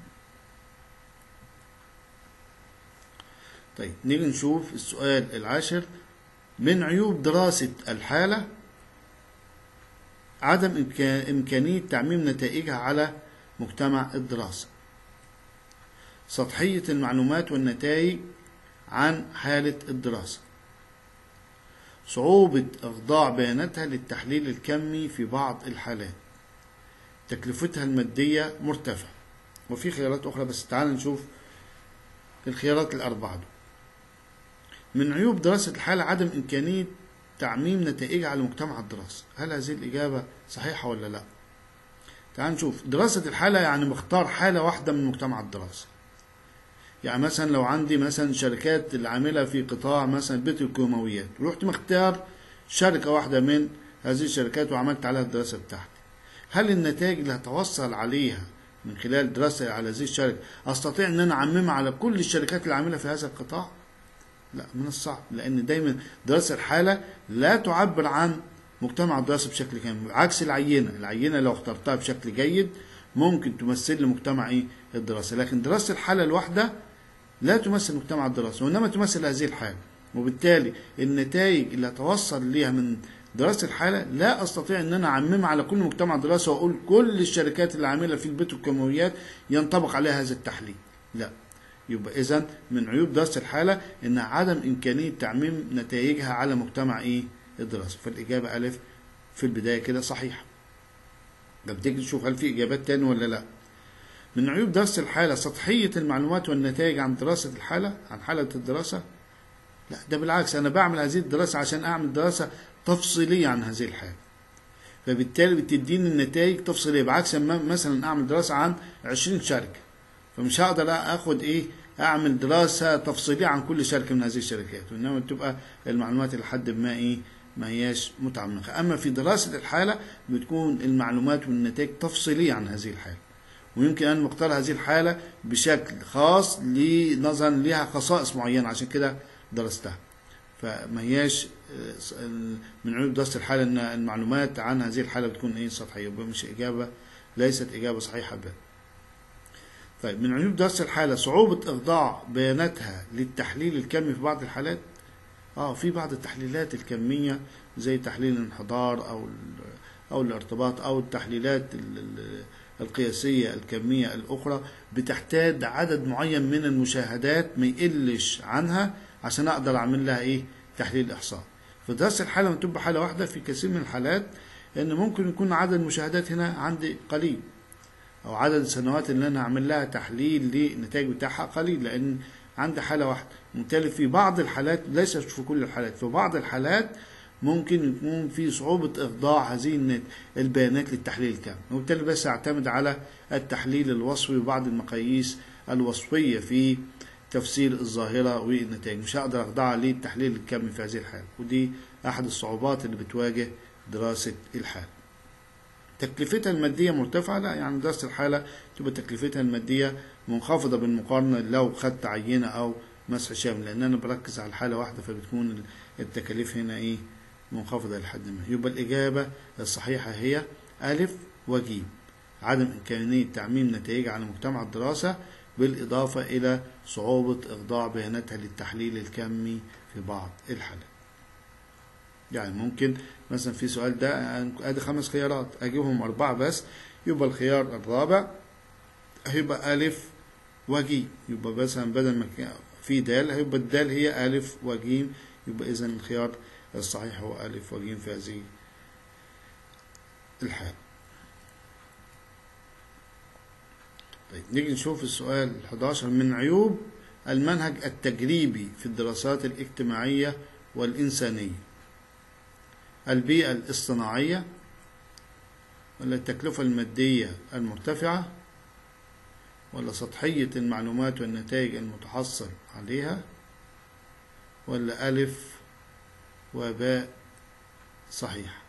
طيب نيجي نشوف السؤال العاشر من عيوب دراسة الحالة عدم إمكا- إمكانية تعميم نتائجها على مجتمع الدراسة سطحية المعلومات والنتائج عن حالة الدراسة صعوبة إخضاع بياناتها للتحليل الكمي في بعض الحالات تكلفتها المادية مرتفعة وفي خيارات أخرى بس تعال نشوف الخيارات الأربعة دول. من عيوب دراسة الحالة عدم إمكانية تعميم نتائجها على مجتمع الدراسة هل هذه الإجابة صحيحة ولا لا تعال نشوف دراسة الحالة يعني مختار حالة واحدة من مجتمع الدراسة يعني مثلا لو عندي مثلا شركات العاملة في قطاع مثلا البتروكيماويات رحت مختار شركة واحدة من هذه الشركات وعملت عليها الدراسة بتاعتي هل النتائج اللي هتوصل عليها من خلال دراسة على هذه الشركة أستطيع أن أنا أعممها على كل الشركات العاملة في هذا القطاع؟ لا من الصعب لأن دايما دراسة الحالة لا تعبر عن مجتمع الدراسة بشكل كامل عكس العينة العينة لو اخترتها بشكل جيد ممكن تمثل لي مجتمع ايه الدراسة لكن دراسة الحالة الواحدة لا تمثل مجتمع الدراسة وإنما تمثل هذه الحالة وبالتالي النتائج اللي هتوصل ليها من دراسة الحالة لا أستطيع أن أنا أعممها على كل مجتمع دراسة وأقول كل الشركات اللي عاملة في البتروكيماويات ينطبق عليها هذا التحليل لا يبقى إذا من عيوب دراسة الحالة إن عدم إمكانية تعميم نتائجها على مجتمع إيه الدراسة فالإجابة ألف في البداية كده صحيحة طب تيجي تشوف هل في إجابات تاني ولا لا من عيوب دراسة الحالة سطحية المعلومات والنتائج عن دراسة الحالة عن حالة الدراسة لا ده بالعكس أنا بعمل هذه الدراسة عشان أعمل دراسة تفصيلية عن هذه الحالة فبالتالي بتديني النتائج تفصيلية بعكس ما مثلا أعمل دراسة عن 20 شركة فمش هقدر اخد ايه اعمل دراسة تفصيلية عن كل شركة من هذه الشركات وانما تبقى المعلومات لحد ما ايه ما هياش متعمقة اما في دراسة الحالة بتكون المعلومات والنتائج تفصيلية عن هذه الحالة ويمكن ان مختار هذه الحالة بشكل خاص لنظرا لها خصائص معينة عشان كده درستها فما هياش آه، من عيوب دراسة الحالة ان المعلومات عن هذه الحالة بتكون ايه سطحية يبقى مش اجابة ليست اجابة صحيحة بها طيب من عيوب دراسة الحالة صعوبة إخضاع بياناتها للتحليل الكمي في بعض الحالات اه في بعض التحليلات الكمية زي تحليل الانحدار أو ال- أو الارتباط أو التحليلات ال- ال- القياسية الكمية الأخرى بتحتاج عدد معين من المشاهدات ما يقلش عنها عشان أقدر أعمل لها إيه تحليل إحصاء في دراسة الحالة لما تبقى حالة واحدة في كثير من الحالات إن ممكن يكون عدد المشاهدات هنا عندي قليل او عدد السنوات اللي انا اعمل لها تحليل للنتائج بتاعها قليل لان عندي حاله واحده وبالتالي في بعض الحالات ليس في كل الحالات في بعض الحالات ممكن يكون في صعوبة إخضاع هذه النت- البيانات للتحليل الكامل وبالتالي بس أعتمد على التحليل الوصفي وبعض المقاييس الوصفية في تفسير الظاهرة والنتائج مش هقدر أخضعها للتحليل الكمي في هذه الحالة ودي أحد الصعوبات اللي بتواجه دراسة الحالة تكلفتها المادية مرتفعة لا يعني دراسة الحالة تبقى تكلفتها المادية منخفضة بالمقارنة لو خدت عينة أو مسح شامل لأن أنا بركز على حالة واحدة فبتكون التكاليف هنا إيه منخفضة لحد ما يبقى الإجابة الصحيحة هي ألف وجيم عدم إمكانية تعميم نتائج على مجتمع الدراسة بالإضافة إلى صعوبة إخضاع بياناتها للتحليل الكمي في بعض الحالات يعني ممكن مثلا في سؤال ده ادي خمس خيارات اجيبهم اربعه بس يبقى الخيار الرابع هيبقى الف وجيم يبقى مثلا بدل ما في دال هيبقى الدال هي الف وجيم يبقى اذا الخيار الصحيح هو الف وجيم في هذه الحالة طيب نيجي نشوف السؤال 11 من عيوب المنهج التجريبي في الدراسات الاجتماعية والإنسانية البيئة الاصطناعية ولا التكلفة المادية المرتفعة ولا سطحية المعلومات والنتائج المتحصل عليها ولا ألف وباء صحيح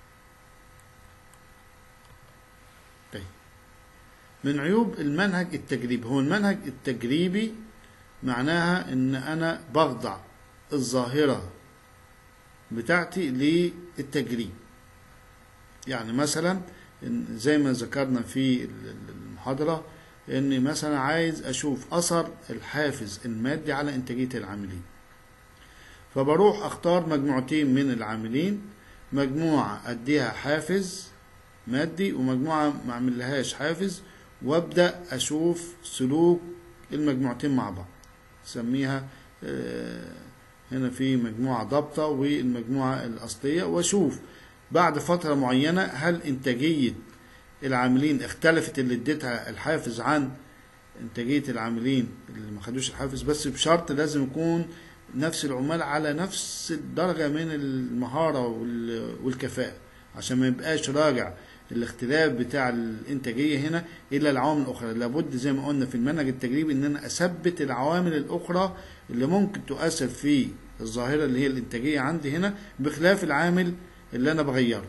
طيب من عيوب المنهج التجريبي هو المنهج التجريبي معناها ان انا بخضع الظاهرة بتاعتي للتجريب يعني مثلا زي ما ذكرنا في المحاضرة اني مثلا عايز اشوف اثر الحافز المادي على انتاجية العاملين فبروح اختار مجموعتين من العاملين مجموعة اديها حافز مادي ومجموعة ما اعملهاش حافز وابدأ اشوف سلوك المجموعتين مع بعض سميها هنا في مجموعة ضابطة والمجموعة الأصلية واشوف بعد فترة معينة هل إنتاجية العاملين اختلفت اللي اديتها الحافز عن إنتاجية العاملين اللي ما خدوش الحافز بس بشرط لازم يكون نفس العمال على نفس الدرجة من المهارة والكفاءة عشان ما يبقاش راجع الاختلاف بتاع الانتاجيه هنا الى العوامل الاخرى لابد زي ما قلنا في المنهج التجريبي ان انا اثبت العوامل الاخرى اللي ممكن تؤثر في الظاهره اللي هي الانتاجيه عندي هنا بخلاف العامل اللي انا بغيره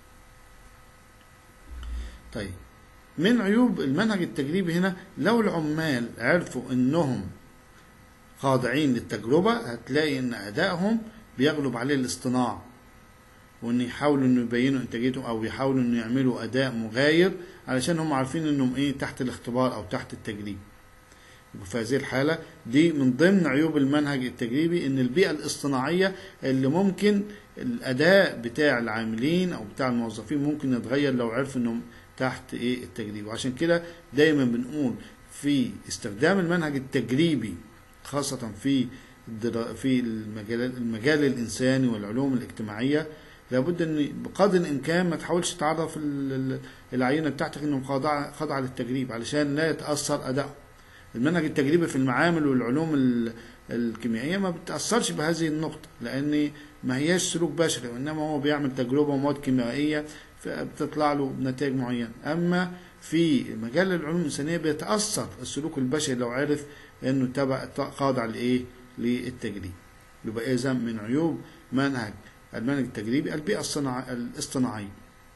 طيب من عيوب المنهج التجريبي هنا لو العمال عرفوا انهم خاضعين للتجربه هتلاقي ان ادائهم بيغلب عليه الاصطناع وان يحاولوا انه يبينوا انتاجيتهم او يحاولوا انه يعملوا اداء مغاير علشان هم عارفين انهم ايه تحت الاختبار او تحت التجريب في هذه الحالة دي من ضمن عيوب المنهج التجريبي ان البيئة الاصطناعية اللي ممكن الاداء بتاع العاملين او بتاع الموظفين ممكن يتغير لو عرفوا انهم تحت ايه التجريب وعشان كده دايما بنقول في استخدام المنهج التجريبي خاصة في في المجال, المجال الإنساني والعلوم الاجتماعية لابد ان بقدر الامكان ما تحاولش تعرف العينه بتاعتك انه خاضعه خاضعه للتجريب علشان لا يتاثر اداؤه المنهج التجريبي في المعامل والعلوم الكيميائيه ما بتاثرش بهذه النقطه لان ما هياش سلوك بشري وانما هو بيعمل تجربه مواد كيميائيه فبتطلع له نتائج معينه اما في مجال العلوم الانسانيه بيتاثر السلوك البشري لو عرف انه تبع خاضع لايه للتجريب يبقى اذا من عيوب منهج المنهج التجريبي البيئة الاصطناعية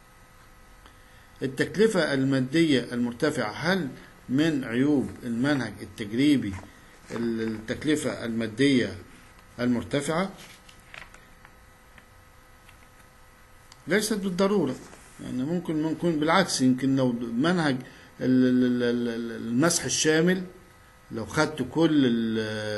التكلفة المادية المرتفعة هل من عيوب المنهج التجريبي التكلفة المادية المرتفعة ليست بالضرورة يعني ممكن ممكن بالعكس يمكن لو منهج المسح الشامل لو خدت كل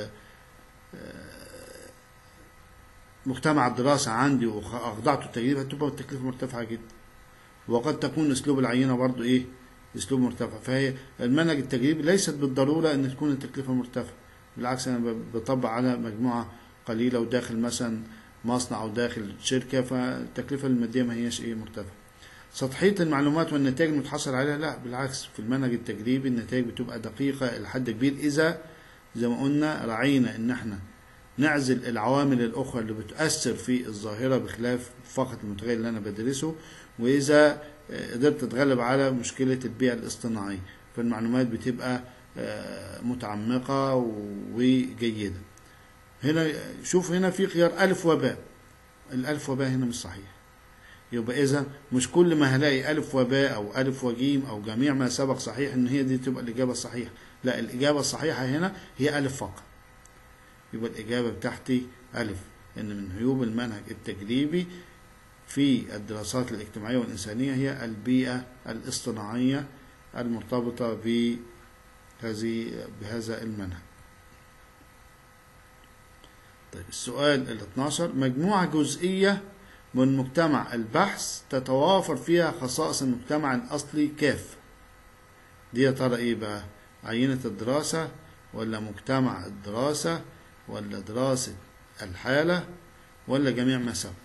مجتمع الدراسة عندي وأخضعته التجريب هتبقى التكلفة مرتفعة جدا وقد تكون أسلوب العينة برضو إيه أسلوب مرتفع فهي المنهج التجريبي ليست بالضرورة أن تكون التكلفة مرتفعة بالعكس أنا بطبق على مجموعة قليلة وداخل مثلا مصنع أو داخل شركة فالتكلفة المادية ما هياش إيه مرتفعة سطحية المعلومات والنتائج المتحصل عليها لا بالعكس في المنهج التجريبي النتائج بتبقى دقيقة إلى حد كبير إذا زي ما قلنا راعينا إن إحنا نعزل العوامل الأخرى اللي بتؤثر في الظاهرة بخلاف فقط المتغير اللي أنا بدرسه وإذا قدرت أتغلب على مشكلة البيئة الاصطناعية فالمعلومات بتبقى آه، متعمقة وجيدة هنا شوف هنا في خيار ألف وباء الألف وباء هنا مش صحيح يبقى إذا مش كل ما هلاقي ألف وباء أو ألف وجيم أو جميع ما سبق صحيح إن هي دي تبقى الإجابة الصحيحة لا الإجابة الصحيحة هنا هي ألف فقط يبقى الإجابة بتاعتي ألف إن من عيوب المنهج التجريبي في الدراسات الاجتماعية والإنسانية هي البيئة الاصطناعية المرتبطة بهذه بهذا المنهج طيب السؤال ال 12 مجموعة جزئية من مجتمع البحث تتوافر فيها خصائص المجتمع الأصلي كافة دي يا ترى إيه بقى عينة الدراسة ولا مجتمع الدراسة ولا دراسة الحالة ولا جميع ما سبق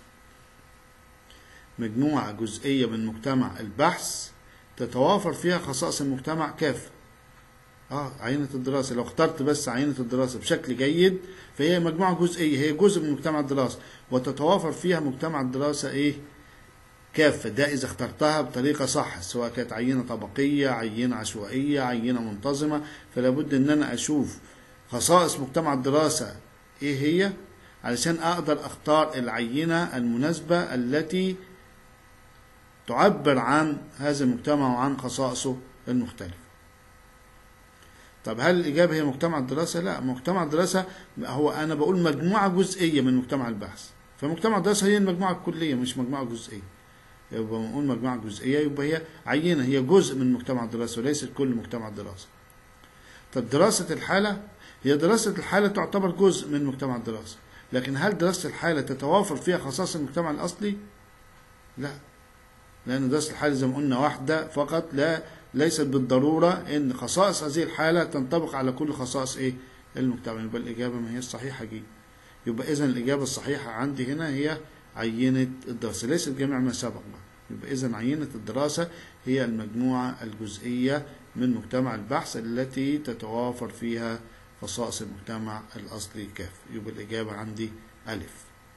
مجموعة جزئية من مجتمع البحث تتوافر فيها خصائص المجتمع كافة اه عينة الدراسة لو اخترت بس عينة الدراسة بشكل جيد فهي مجموعة جزئية هي جزء من مجتمع الدراسة وتتوافر فيها مجتمع الدراسة ايه كافة ده إذا اخترتها بطريقة صح سواء كانت عينة طبقية عينة عشوائية عينة منتظمة فلا بد إن أنا أشوف خصائص مجتمع الدراسة إيه هي علشان أقدر أختار العينة المناسبة التي تعبر عن هذا المجتمع وعن خصائصه المختلفة طب هل الإجابة هي مجتمع الدراسة؟ لا مجتمع الدراسة هو أنا بقول مجموعة جزئية من مجتمع البحث فمجتمع الدراسة هي المجموعة الكلية مش مجموعة جزئية يبقى نقول مجموعة جزئية يبقى هي عينة هي جزء من مجتمع الدراسة وليست كل مجتمع الدراسة طب دراسة الحالة هي دراسة الحالة تعتبر جزء من مجتمع الدراسة لكن هل دراسة الحالة تتوافر فيها خصائص المجتمع الأصلي؟ لا لأن دراسة الحالة زي ما قلنا واحدة فقط لا ليست بالضرورة إن خصائص هذه الحالة تنطبق على كل خصائص إيه المجتمع يبقى الإجابة ما هي الصحيحة دي يبقى إذا الإجابة الصحيحة عندي هنا هي عينة الدراسة ليست جميع ما سبق يبقى إذا عينة الدراسة هي المجموعة الجزئية من مجتمع البحث التي تتوافر فيها خصائص المجتمع الأصلي كاف يبقى الإجابة عندي ألف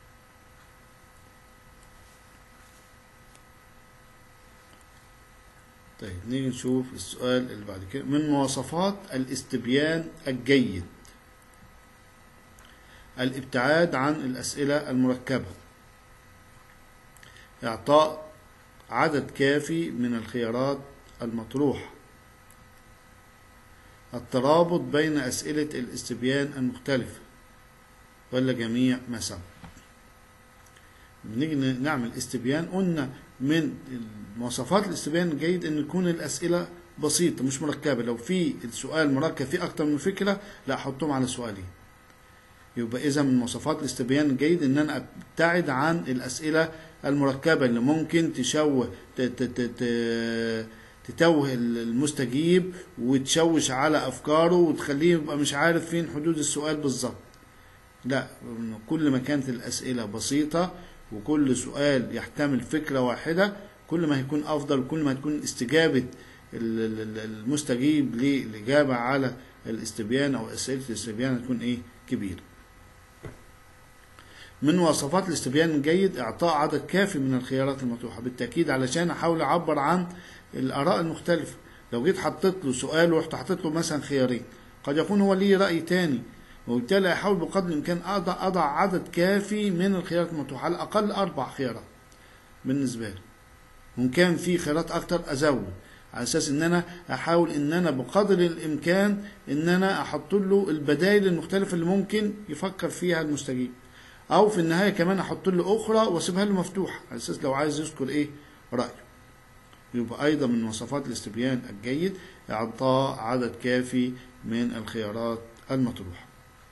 طيب نيجي نشوف السؤال اللي بعد كده من مواصفات الاستبيان الجيد الابتعاد عن الأسئلة المركبة إعطاء عدد كافي من الخيارات المطروحة الترابط بين أسئلة الاستبيان المختلفة ولا جميع ما سبق بنيجي نعمل استبيان قلنا من مواصفات الاستبيان الجيد ان تكون الاسئله بسيطه مش مركبه لو في السؤال مركب فيه اكتر من فكره لا احطهم على سؤالين يبقى اذا من مواصفات الاستبيان الجيد ان انا ابتعد عن الاسئله المركبه اللي ممكن تشوه تتوه المستجيب وتشوش على افكاره وتخليه يبقى مش عارف فين حدود السؤال بالظبط لا كل ما كانت الاسئله بسيطه وكل سؤال يحتمل فكرة واحدة كل ما هيكون أفضل وكل ما تكون استجابة المستجيب للإجابة على الاستبيان أو أسئلة الاستبيان هتكون إيه كبيرة من مواصفات الاستبيان الجيد إعطاء عدد كافي من الخيارات المطروحة بالتأكيد علشان أحاول أعبر عن الآراء المختلفة لو جيت حطيت له سؤال ورحت حطيت له مثلا خيارين قد يكون هو ليه رأي تاني وبالتالي أحاول بقدر الإمكان أضع, أضع عدد كافي من الخيارات المطروحة على الأقل أربع خيارات بالنسبة لي وإن كان في خيارات أكتر أزود على أساس إن أنا أحاول إن أنا بقدر الإمكان إن أنا أحط له البدائل المختلفة اللي ممكن يفكر فيها المستجيب أو في النهاية كمان أحط له أخرى وأسيبها له مفتوحة على أساس لو عايز يذكر إيه رأيه يبقى أيضا من مواصفات الاستبيان الجيد إعطاء عدد كافي من الخيارات المطروحة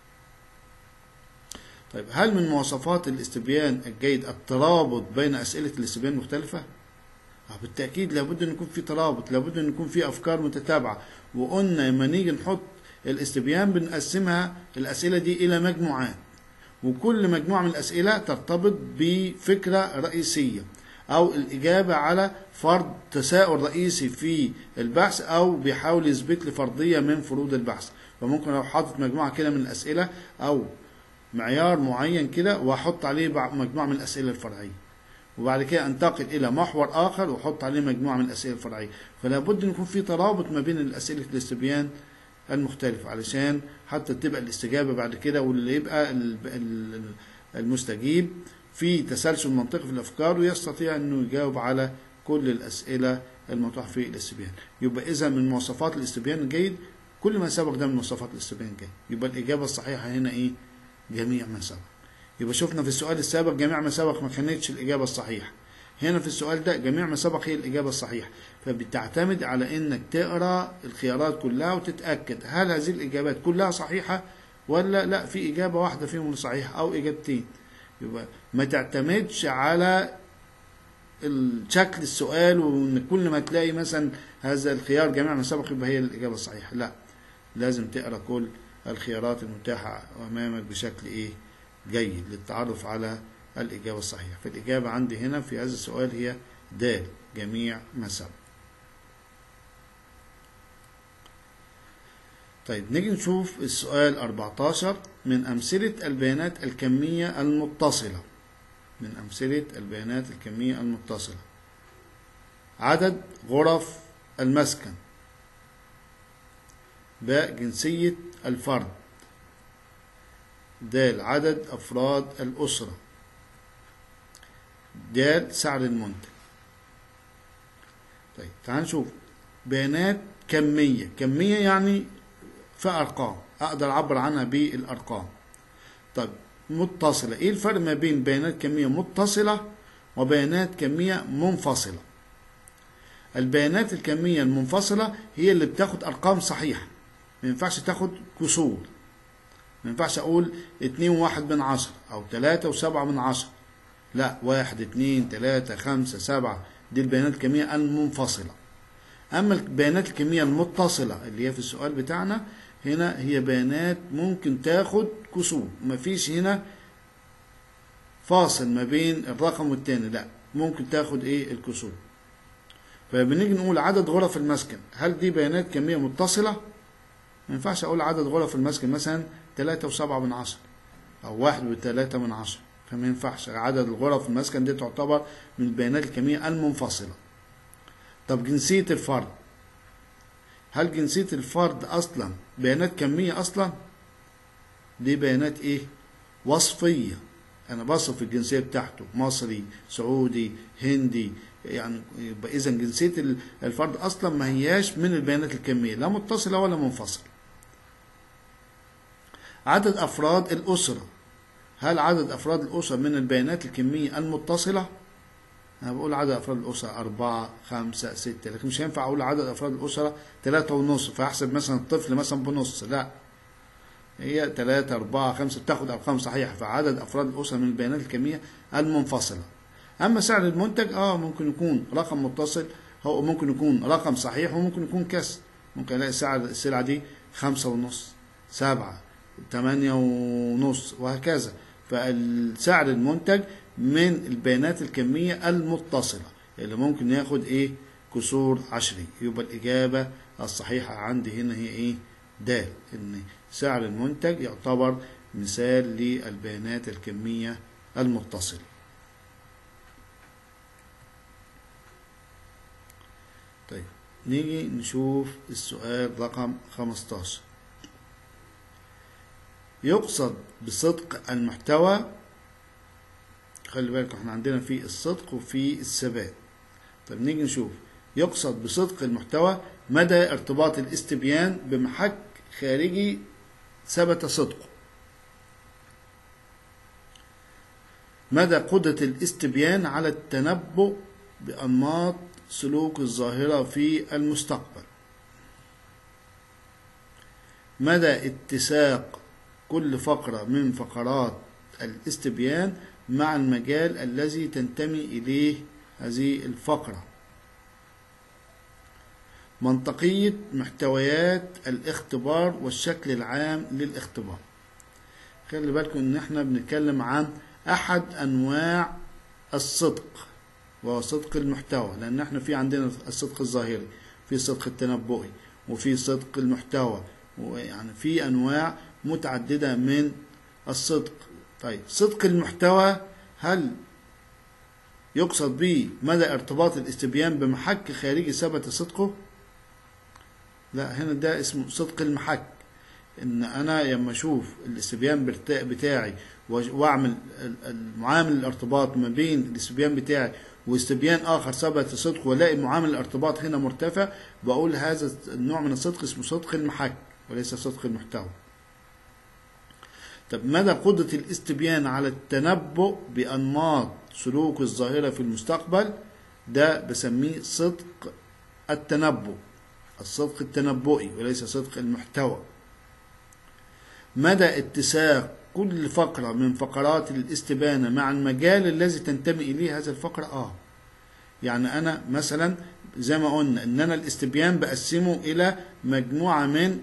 طيب هل من مواصفات الاستبيان الجيد الترابط بين أسئلة الاستبيان المختلفة؟ بالتأكيد لابد أن يكون في ترابط لابد أن يكون في أفكار متتابعة وقلنا لما نيجي نحط الاستبيان بنقسمها الأسئلة دي إلى مجموعات وكل مجموعة من الأسئلة ترتبط بفكرة رئيسية أو الإجابة على فرض تساؤل رئيسي في البحث أو بيحاول يثبت لي فرضية من فروض البحث فممكن لو حاطط مجموعة كده من الأسئلة أو معيار معين كده واحط عليه مجموعه من الاسئله الفرعيه وبعد كده انتقل الى محور اخر واحط عليه مجموعه من الاسئله الفرعيه فلا بد ان يكون في ترابط ما بين الاسئله الاستبيان المختلفة علشان حتى تبقى الاستجابة بعد كده واللي يبقى ال- ال- المستجيب في تسلسل منطقي في الأفكار ويستطيع أنه يجاوب على كل الأسئلة المطروحة في الاستبيان يبقى إذا من مواصفات الاستبيان الجيد كل ما سبق ده من مواصفات الاستبيان الجيد يبقى الإجابة الصحيحة هنا إيه جميع ما سبق يبقى شفنا في السؤال السابق جميع ما سبق ما كانتش الإجابة الصحيحة هنا في السؤال ده جميع ما سبق هي الإجابة الصحيحة فبتعتمد على إنك تقرأ الخيارات كلها وتتأكد هل هذه الإجابات كلها صحيحة ولا لا في إجابة واحدة فيهم صحيحة أو إجابتين يبقى ما تعتمدش على الشكل السؤال وإن كل ما تلاقي مثلا هذا الخيار جميع ما سبق يبقى هي الإجابة الصحيحة لا لازم تقرأ كل الخيارات المتاحة أمامك بشكل إيه جيد للتعرف على الإجابة الصحيحة فالإجابة عندي هنا في هذا السؤال هي د جميع ما سبق طيب نيجي نشوف السؤال 14 من أمثلة البيانات الكمية المتصلة من أمثلة البيانات الكمية المتصلة عدد غرف المسكن باء جنسية الفرد د عدد أفراد الأسرة د سعر المنتج طيب تعال نشوف بيانات كمية كمية يعني في أرقام أقدر أعبر عنها بالأرقام طيب متصلة إيه الفرق ما بين بيانات كمية متصلة وبيانات كمية منفصلة البيانات الكمية المنفصلة هي اللي بتاخد أرقام صحيحة ما ينفعش تاخد كسور ما ينفعش أقول اتنين واحد من عشرة أو تلاتة وسبعة من عشرة لا واحد اتنين تلاتة خمسة سبعة دي البيانات الكمية المنفصلة أما البيانات الكمية المتصلة اللي هي في السؤال بتاعنا هنا هي بيانات ممكن تاخد كسور مفيش هنا فاصل ما بين الرقم والتاني لا ممكن تاخد ايه الكسور فبنيجي نقول عدد غرف المسكن هل دي بيانات كمية متصلة ما ينفعش اقول عدد غرف المسكن مثلا تلاتة وسبعة من عشرة او واحد وتلاتة من عشرة فما ينفعش عدد الغرف المسكن دي تعتبر من البيانات الكمية المنفصلة طب جنسية الفرد هل جنسية الفرد أصلا بيانات كمية أصلا دي بيانات إيه وصفية أنا بصف الجنسية بتاعته مصري سعودي هندي يعني يبقى إذا جنسية الفرد أصلا ما هياش من البيانات الكمية لا متصلة ولا منفصلة عدد أفراد الأسرة هل عدد أفراد الأسرة من البيانات الكمية المتصلة أنا بقول عدد أفراد الأسرة أربعة خمسة ستة لكن مش هينفع أقول عدد أفراد الأسرة تلاتة ونص فأحسب مثلا الطفل مثلا بنص لا هي تلاتة أربعة خمسة بتاخد أرقام صحيحة فعدد أفراد الأسرة من البيانات الكمية المنفصلة أما سعر المنتج أه ممكن يكون رقم متصل هو ممكن يكون رقم صحيح وممكن يكون كسر ممكن ألاقي سعر السلعة دي خمسة ونص سبعة تمانية ونص وهكذا فالسعر المنتج من البيانات الكمية المتصلة اللي ممكن ياخد ايه كسور عشري يبقى الإجابة الصحيحة عندي هنا هي ايه د ان سعر المنتج يعتبر مثال للبيانات الكمية المتصلة طيب نيجي نشوف السؤال رقم 15 يقصد بصدق المحتوى خلي بالك احنا عندنا في الصدق وفي الثبات طب نيجي نشوف يقصد بصدق المحتوى مدى ارتباط الاستبيان بمحك خارجي ثبت صدقه مدى قدرة الاستبيان على التنبؤ بأنماط سلوك الظاهرة في المستقبل مدى اتساق كل فقرة من فقرات الاستبيان مع المجال الذي تنتمي إليه هذه الفقرة منطقية محتويات الاختبار والشكل العام للاختبار خلي بالكم ان احنا بنتكلم عن احد انواع الصدق وهو صدق المحتوى لان احنا في عندنا الصدق الظاهري في صدق التنبؤي وفي صدق المحتوى ويعني في انواع متعددة من الصدق طيب صدق المحتوى هل يقصد به مدى ارتباط الاستبيان بمحك خارجي ثبت صدقه لا هنا ده اسمه صدق المحك ان انا لما اشوف الاستبيان برت- بتاعي وأج- واعمل ال- المعامل الارتباط ما بين الاستبيان بتاعي واستبيان اخر ثبت صدقه والاقي معامل الارتباط هنا مرتفع بقول هذا النوع من الصدق اسمه صدق المحك وليس صدق المحتوى طب مدى قدرة الاستبيان على التنبؤ بأنماط سلوك الظاهرة في المستقبل ده بسميه صدق التنبؤ الصدق التنبؤي وليس صدق المحتوى مدى اتساق كل فقرة من فقرات الاستبانة مع المجال الذي تنتمي إليه هذه الفقرة آه يعني أنا مثلا زي ما قلنا إن أنا الاستبيان بقسمه إلى مجموعة من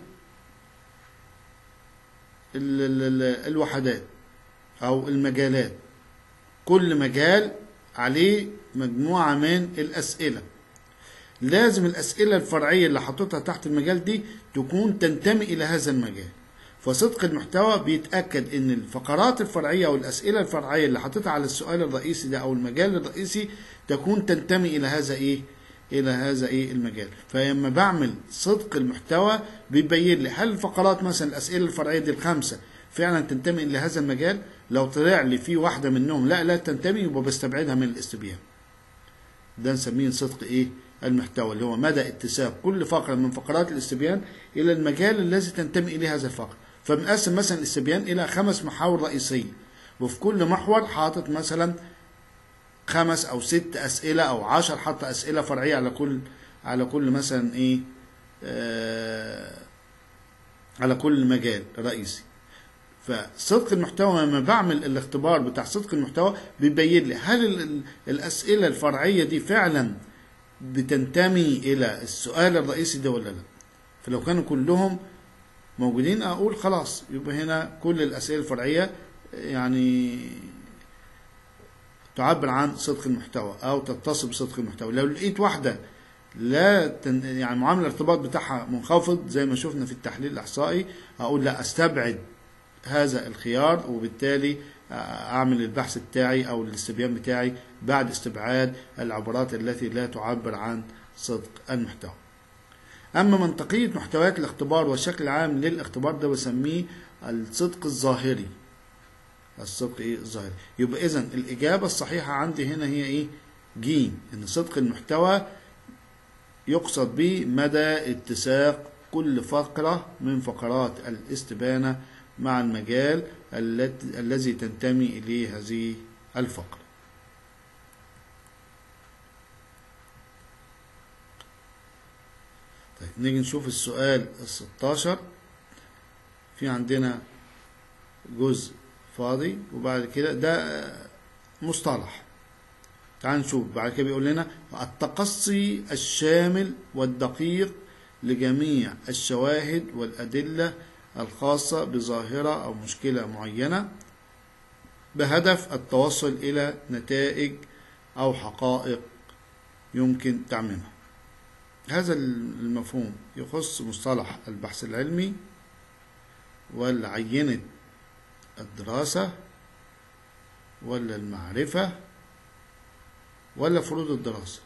ال- ال- ال- الوحدات أو المجالات كل مجال عليه مجموعة من الأسئلة لازم الأسئلة الفرعية اللي حطيتها تحت المجال دي تكون تنتمي إلى هذا المجال فصدق المحتوى بيتأكد إن الفقرات الفرعية والأسئلة الفرعية اللي حطيتها على السؤال الرئيسي ده أو المجال الرئيسي تكون تنتمي إلى هذا إيه؟ إلى هذا إيه المجال فلما بعمل صدق المحتوى بيبين لي هل الفقرات مثلا الأسئلة الفرعية دي الخمسة فعلا تنتمي إلى هذا المجال لو طلع لي في واحدة منهم لا لا تنتمي يبقى بستبعدها من الاستبيان ده نسميه صدق ايه المحتوى اللي هو مدى اتساق كل فقرة من فقرات الاستبيان إلى المجال الذي تنتمي إليه هذا الفقرة فبنقسم مثلا الاستبيان إلى خمس محاور رئيسية وفي كل محور حاطط مثلا خمس أو ست أسئلة أو عشر حتى أسئلة فرعية على كل على كل مثلا إيه آه على كل مجال رئيسي فصدق المحتوى لما بعمل الاختبار بتاع صدق المحتوى بيبين لي هل ال- ال- الأسئلة الفرعية دي فعلا بتنتمي إلى السؤال الرئيسي ده ولا لا فلو كانوا كلهم موجودين أقول خلاص يبقى هنا كل الأسئلة الفرعية يعني تعبر عن صدق المحتوى أو تتصل بصدق المحتوى لو لقيت واحدة لا تن... يعني معامل الارتباط بتاعها منخفض زي ما شفنا في التحليل الإحصائي أقول لا أستبعد هذا الخيار وبالتالي أعمل البحث بتاعي أو الاستبيان بتاعي بعد استبعاد العبارات التي لا تعبر عن صدق المحتوى أما منطقية محتويات الاختبار والشكل العام للاختبار ده بسميه الصدق الظاهري الصدق إيه الظاهري يبقى إذا الإجابة الصحيحة عندي هنا هي إيه جيم إن صدق المحتوى يقصد به مدى اتساق كل فقرة من فقرات الاستبانة مع المجال الت- الذي تنتمي إليه هذه الفقرة طيب نيجي نشوف السؤال الستاشر في عندنا جزء فاضي وبعد كده ده آه، مصطلح تعال نشوف بعد كده بيقول لنا التقصي الشامل والدقيق لجميع الشواهد والأدلة الخاصة بظاهرة أو مشكلة معينة بهدف التوصل إلى نتائج أو حقائق يمكن تعميمها هذا المفهوم يخص مصطلح البحث العلمي ولا عينة الدراسة ولا المعرفة ولا فروض الدراسة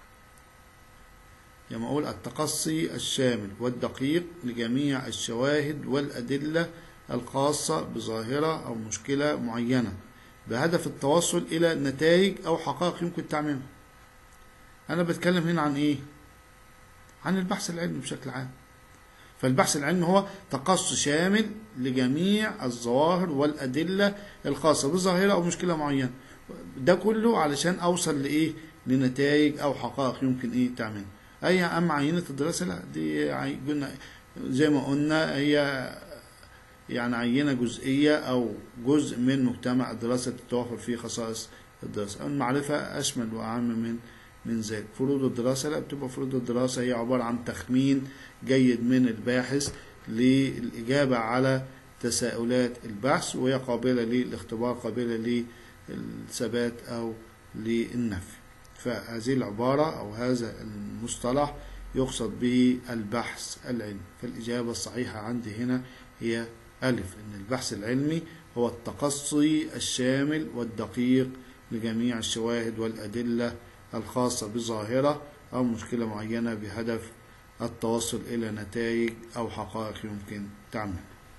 لما أقول التقصي الشامل والدقيق لجميع الشواهد والأدلة الخاصة بظاهرة أو مشكلة معينة بهدف التوصل إلى نتائج أو حقائق يمكن تعميمها أنا بتكلم هنا عن إيه؟ عن البحث العلمي بشكل عام فالبحث العلمي هو تقصي شامل لجميع الظواهر والأدلة الخاصة بظاهرة أو مشكلة معينة ده كله علشان أوصل لإيه؟ لنتائج أو حقائق يمكن إيه تعملها أي أما عينة الدراسة لا دي عي- قلنا زي ما قلنا هي يعني عينة جزئية أو جزء من مجتمع الدراسة تتوافر فيه خصائص الدراسة المعرفة أشمل وأعم من من ذلك فروض الدراسة لا بتبقى فروض الدراسة هي عبارة عن تخمين جيد من الباحث للإجابة على تساؤلات البحث وهي قابلة للاختبار قابلة للثبات أو للنفي فهذه العبارة أو هذا المصطلح يقصد به البحث العلمي فالإجابة الصحيحة عندي هنا هي ألف إن البحث العلمي هو التقصي الشامل والدقيق لجميع الشواهد والأدلة الخاصة بظاهرة أو مشكلة معينة بهدف التوصل إلى نتائج أو حقائق يمكن تعمل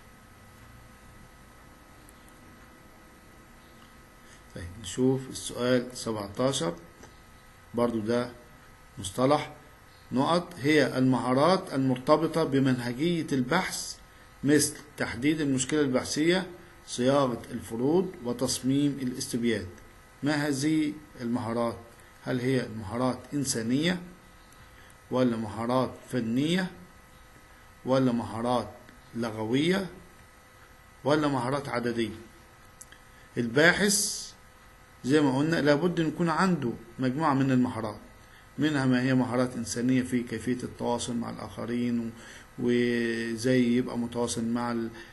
طيب نشوف السؤال 17 برضو ده مصطلح نقط هي المهارات المرتبطة بمنهجية البحث مثل تحديد المشكلة البحثية صياغة الفروض وتصميم الاستبيان ما هذه المهارات هل هي مهارات إنسانية ولا مهارات فنية ولا مهارات لغوية ولا مهارات عددية الباحث زي ما قلنا لابد أن يكون عنده مجموعة من المهارات منها ما هي مهارات إنسانية في كيفية التواصل مع الآخرين وزي يبقى متواصل مع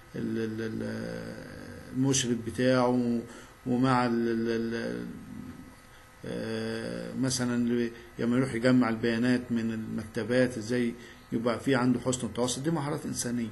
المشرف بتاعه ومع مثلا لما يروح يجمع البيانات من المكتبات ازاي يبقى في عنده حسن التواصل دي مهارات إنسانية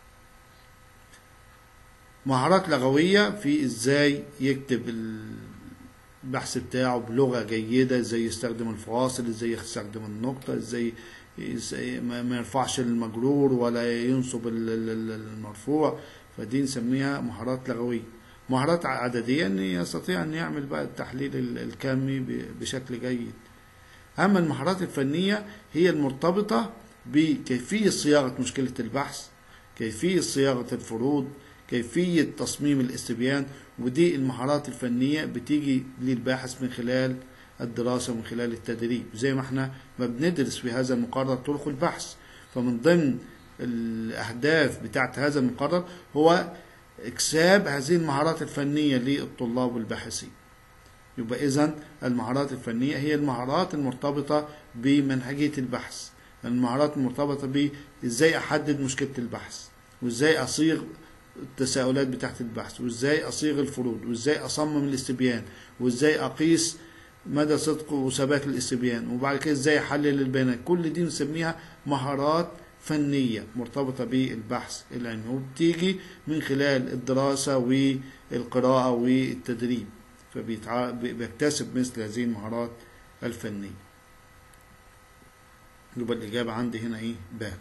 مهارات لغوية في ازاي يكتب البحث بتاعه بلغة جيدة ازاي يستخدم الفواصل ازاي يستخدم النقطة ازاي ما يرفعش المجرور ولا ينصب المرفوع فدي نسميها مهارات لغوية مهارات عددية ان يستطيع ان يعمل بقى التحليل الكمي بشكل جيد اما المهارات الفنية هي المرتبطة بكيفية صياغة مشكلة البحث كيفية صياغة الفروض كيفية تصميم الاستبيان ودي المهارات الفنية بتيجي للباحث من خلال الدراسة ومن خلال التدريب زي ما احنا ما بندرس في هذا المقرر طرق البحث فمن ضمن الأهداف بتاعت هذا المقرر هو إكساب هذه المهارات الفنية للطلاب والباحثين يبقى إذا المهارات الفنية هي المهارات المرتبطة بمنهجية البحث المهارات المرتبطة بإزاي أحدد مشكلة البحث وإزاي أصيغ التساؤلات بتاعت البحث وإزاي أصيغ الفروض وإزاي أصمم الاستبيان وإزاي أقيس مدى صدق وثبات الاستبيان وبعد كده إزاي أحلل البيانات كل دي نسميها مهارات فنية مرتبطة بالبحث العلمي وبتيجي من خلال الدراسة والقراءة والتدريب فبيكتسب مثل هذه المهارات الفنية يبقى الإجابة عندي هنا إيه باء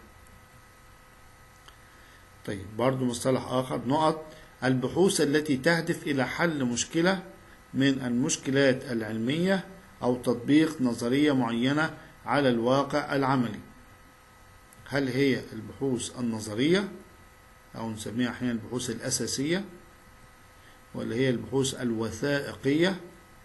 طيب برضو مصطلح آخر نقط البحوث التي تهدف إلى حل مشكلة من المشكلات العلمية أو تطبيق نظرية معينة على الواقع العملي هل هي البحوث النظرية أو نسميها أحيانا البحوث الأساسية ولا هي البحوث الوثائقية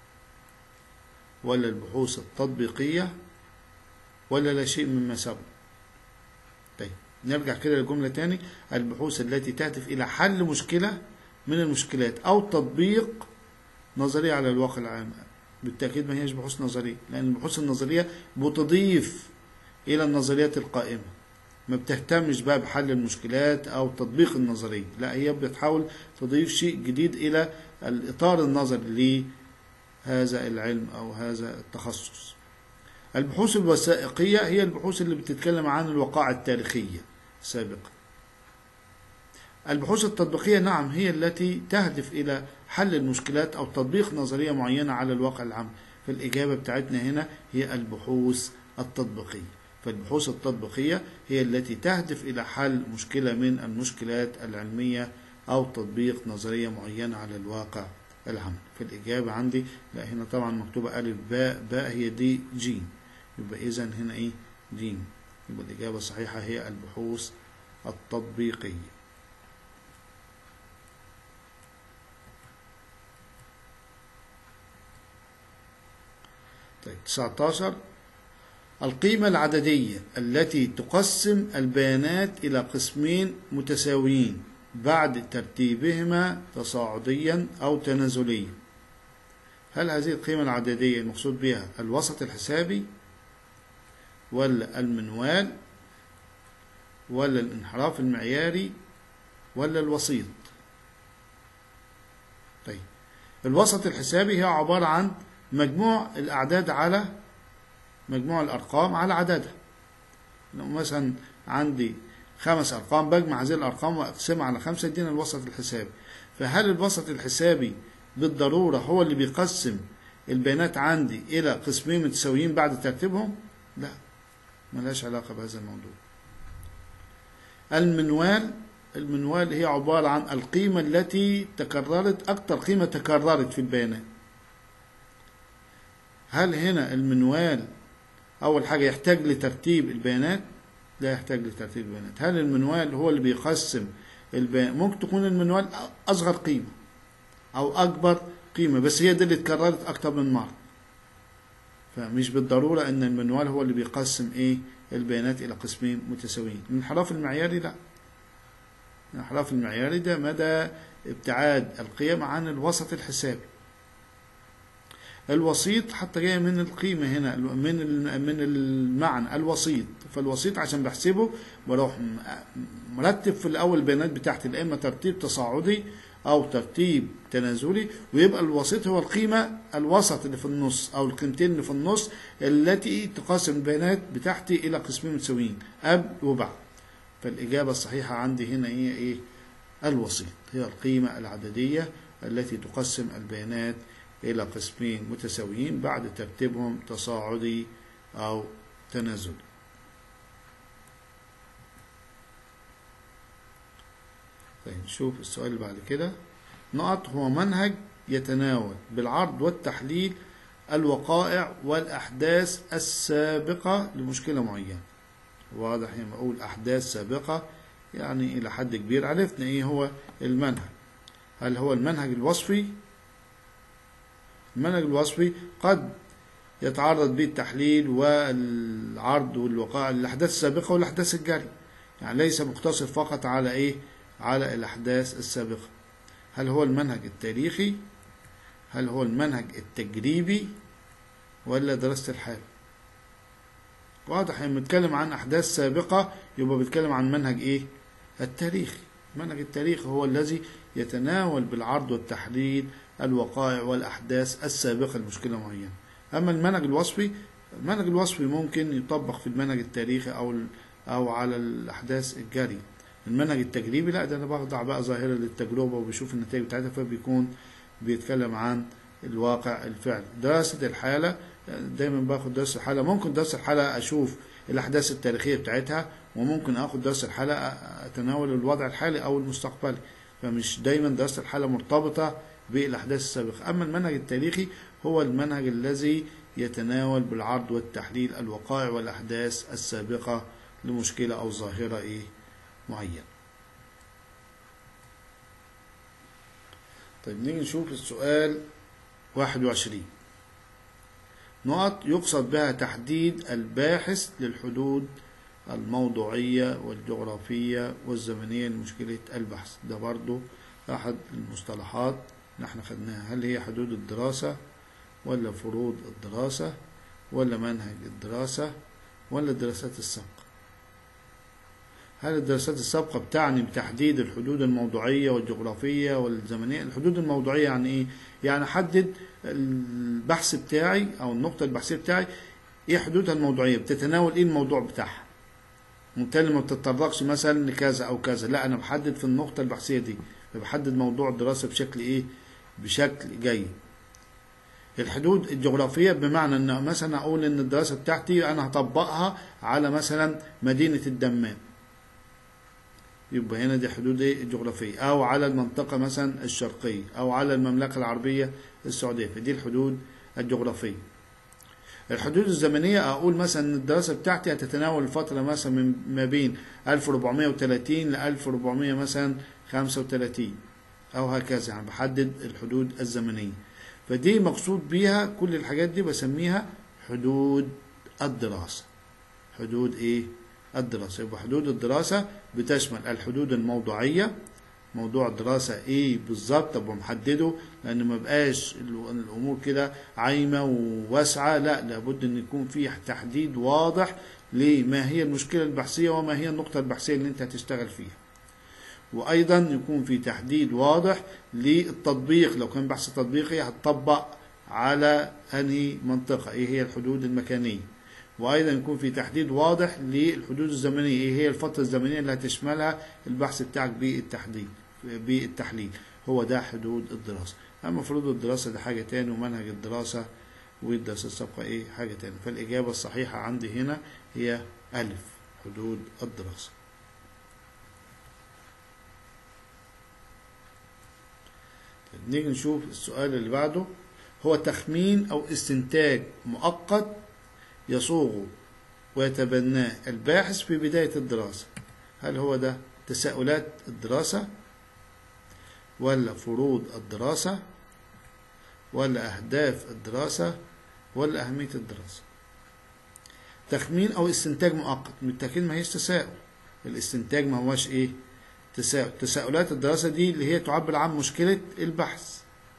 ولا البحوث التطبيقية ولا لا شيء مما سبق طيب نرجع كده للجملة تاني البحوث التي تهدف إلى حل مشكلة من المشكلات أو تطبيق نظرية على الواقع العام بالتأكيد ما هيش بحوث نظرية لأن البحوث النظرية بتضيف إلى النظريات القائمة ما بتهتمش بقى بحل المشكلات أو تطبيق النظرية لا هي بتحاول تضيف شيء جديد إلى الإطار النظري لهذا العلم أو هذا التخصص البحوث الوثائقية هي البحوث اللي بتتكلم عن الوقائع التاريخية سابقا البحوث التطبيقية نعم هي التي تهدف إلى حل المشكلات أو تطبيق نظرية معينة على الواقع العام فالإجابة بتاعتنا هنا هي البحوث التطبيقية فالبحوث التطبيقية هي التي تهدف إلى حل مشكلة من المشكلات العلمية أو تطبيق نظرية معينة على الواقع العمل فالإجابة عندي لا هنا طبعا مكتوبة ألف باء باء هي دي جيم يبقى إذا هنا إيه جيم يبقى الإجابة الصحيحة هي البحوث التطبيقية طيب 19 القيمة العددية التي تقسم البيانات إلى قسمين متساويين بعد ترتيبهما تصاعديا أو تنازليا هل هذه القيمة العددية المقصود بها الوسط الحسابي ولا المنوال ولا الانحراف المعياري ولا الوسيط طيب الوسط الحسابي هي عبارة عن مجموع الأعداد على مجموع الأرقام على عددها لو مثلا عندي خمس أرقام بجمع هذه الأرقام وأقسمها على خمسة يدينا الوسط الحسابي فهل الوسط الحسابي بالضرورة هو اللي بيقسم البيانات عندي إلى قسمين متساويين بعد ترتيبهم؟ لا ملهاش علاقة بهذا الموضوع المنوال المنوال هي عبارة عن القيمة التي تكررت أكثر قيمة تكررت في البيانات هل هنا المنوال أول حاجة يحتاج لترتيب البيانات لا يحتاج لترتيب البيانات هل المنوال هو اللي بيقسم البيانات ممكن تكون المنوال أصغر قيمة أو أكبر قيمة بس هي دي اللي اتكررت أكتر من مرة فمش بالضرورة أن المنوال هو اللي بيقسم إيه البيانات إلى قسمين متساويين الانحراف المعياري لا الانحراف المعياري ده مدى ابتعاد القيم عن الوسط الحسابي الوسيط حتى جاي من القيمة هنا من من المعنى الوسيط فالوسيط عشان بحسبه بروح مرتب في الأول البيانات بتاعتي يا إما ترتيب تصاعدي أو ترتيب تنازلي ويبقى الوسيط هو القيمة الوسط اللي في النص أو القيمتين اللي في النص التي تقاسم البيانات بتاعتي إلى قسمين متساويين قبل وبعد فالإجابة الصحيحة عندي هنا هي إيه؟ الوسيط هي القيمة العددية التي تقسم البيانات إلى قسمين متساويين بعد ترتيبهم تصاعدي أو تنازلي طيب نشوف السؤال اللي بعد كده نقط هو منهج يتناول بالعرض والتحليل الوقائع والأحداث السابقة لمشكلة معينة واضح لما أقول أحداث سابقة يعني إلى حد كبير عرفنا إيه هو المنهج هل هو المنهج الوصفي المنهج الوصفي قد يتعرض به التحليل والعرض والوقائع الأحداث السابقة والأحداث الجارية يعني ليس مقتصر فقط على إيه على الأحداث السابقة هل هو المنهج التاريخي هل هو المنهج التجريبي ولا دراسة الحال واضح لما بنتكلم عن أحداث سابقة يبقى بيتكلم عن منهج إيه التاريخي منهج التاريخ هو الذي يتناول بالعرض والتحليل الوقائع والأحداث السابقة لمشكلة معينة أما المنهج الوصفي المنهج الوصفي ممكن يطبق في المنهج التاريخي أو أو على الأحداث الجارية المنهج التجريبي لا ده أنا بخضع بقى ظاهرة للتجربة وبشوف النتائج بتاعتها فبيكون بيتكلم عن الواقع الفعلي دراسة الحالة دايما باخد درس الحالة ممكن درس الحالة أشوف الأحداث التاريخية بتاعتها وممكن أخد درس الحالة أتناول الوضع الحالي أو المستقبلي فمش دايما دراسة الحالة مرتبطة بالأحداث السابقة أما المنهج التاريخي هو المنهج الذي يتناول بالعرض والتحليل الوقائع والأحداث السابقة لمشكلة أو ظاهرة إيه معينة طيب نيجي نشوف السؤال 21 نقط يقصد بها تحديد الباحث للحدود الموضوعية والجغرافية والزمنية لمشكلة البحث ده برضو أحد المصطلحات نحن خدناها هل هي حدود الدراسة ولا فروض الدراسة ولا منهج الدراسة ولا الدراسات السابقة هل الدراسات السابقة بتعني بتحديد الحدود الموضوعية والجغرافية والزمنية الحدود الموضوعية يعني إيه؟ يعني حدد البحث بتاعي أو النقطة البحثية بتاعي إيه حدودها الموضوعية بتتناول إيه الموضوع بتاعها وبالتالي ما بتتطرقش مثلا لكذا أو كذا لا أنا بحدد في النقطة البحثية دي بحدد موضوع الدراسة بشكل إيه بشكل جيد الحدود الجغرافية بمعنى أن مثلا أقول أن الدراسة بتاعتي أنا هطبقها على مثلا مدينة الدمام يبقى هنا دي حدود الجغرافية أو على المنطقة مثلا الشرقية أو على المملكة العربية السعودية فدي الحدود الجغرافية الحدود الزمنية أقول مثلا أن الدراسة بتاعتي هتتناول الفترة مثلا من ما بين 1430 ل 1400 مثلا 35 أو هكذا يعني بحدد الحدود الزمنية فدي مقصود بيها كل الحاجات دي بسميها حدود الدراسة حدود إيه؟ الدراسة يبقى حدود الدراسة بتشمل الحدود الموضوعية موضوع الدراسة ايه بالظبط ابقى محدده لان ما بقاش الامور كده عايمة وواسعة لا لابد ان يكون في تحديد واضح لما هي المشكلة البحثية وما هي النقطة البحثية اللي انت هتشتغل فيها وايضا يكون في تحديد واضح للتطبيق لو كان بحث تطبيقي هتطبق على انهي منطقة ايه هي الحدود المكانية وايضا يكون في تحديد واضح للحدود الزمنيه ايه هي الفتره الزمنيه اللي هتشملها البحث بتاعك بالتحديد بالتحليل هو ده حدود الدراسه اما فروض الدراسه ده حاجه تاني ومنهج الدراسه والدراسات السابقة إيه حاجة تانية فالإجابة الصحيحة عندي هنا هي ألف حدود الدراسة طيب نيجي نشوف السؤال اللي بعده هو تخمين أو استنتاج مؤقت يصوغه ويتبناه الباحث في بداية الدراسة هل هو ده تساؤلات الدراسة ولا فروض الدراسة ولا أهداف الدراسة ولا أهمية الدراسة تخمين أو استنتاج مؤقت بالتأكيد ما هيش تساؤل الاستنتاج ما هوش إيه تساؤل تساؤلات الدراسة دي اللي هي تعبر عن مشكلة البحث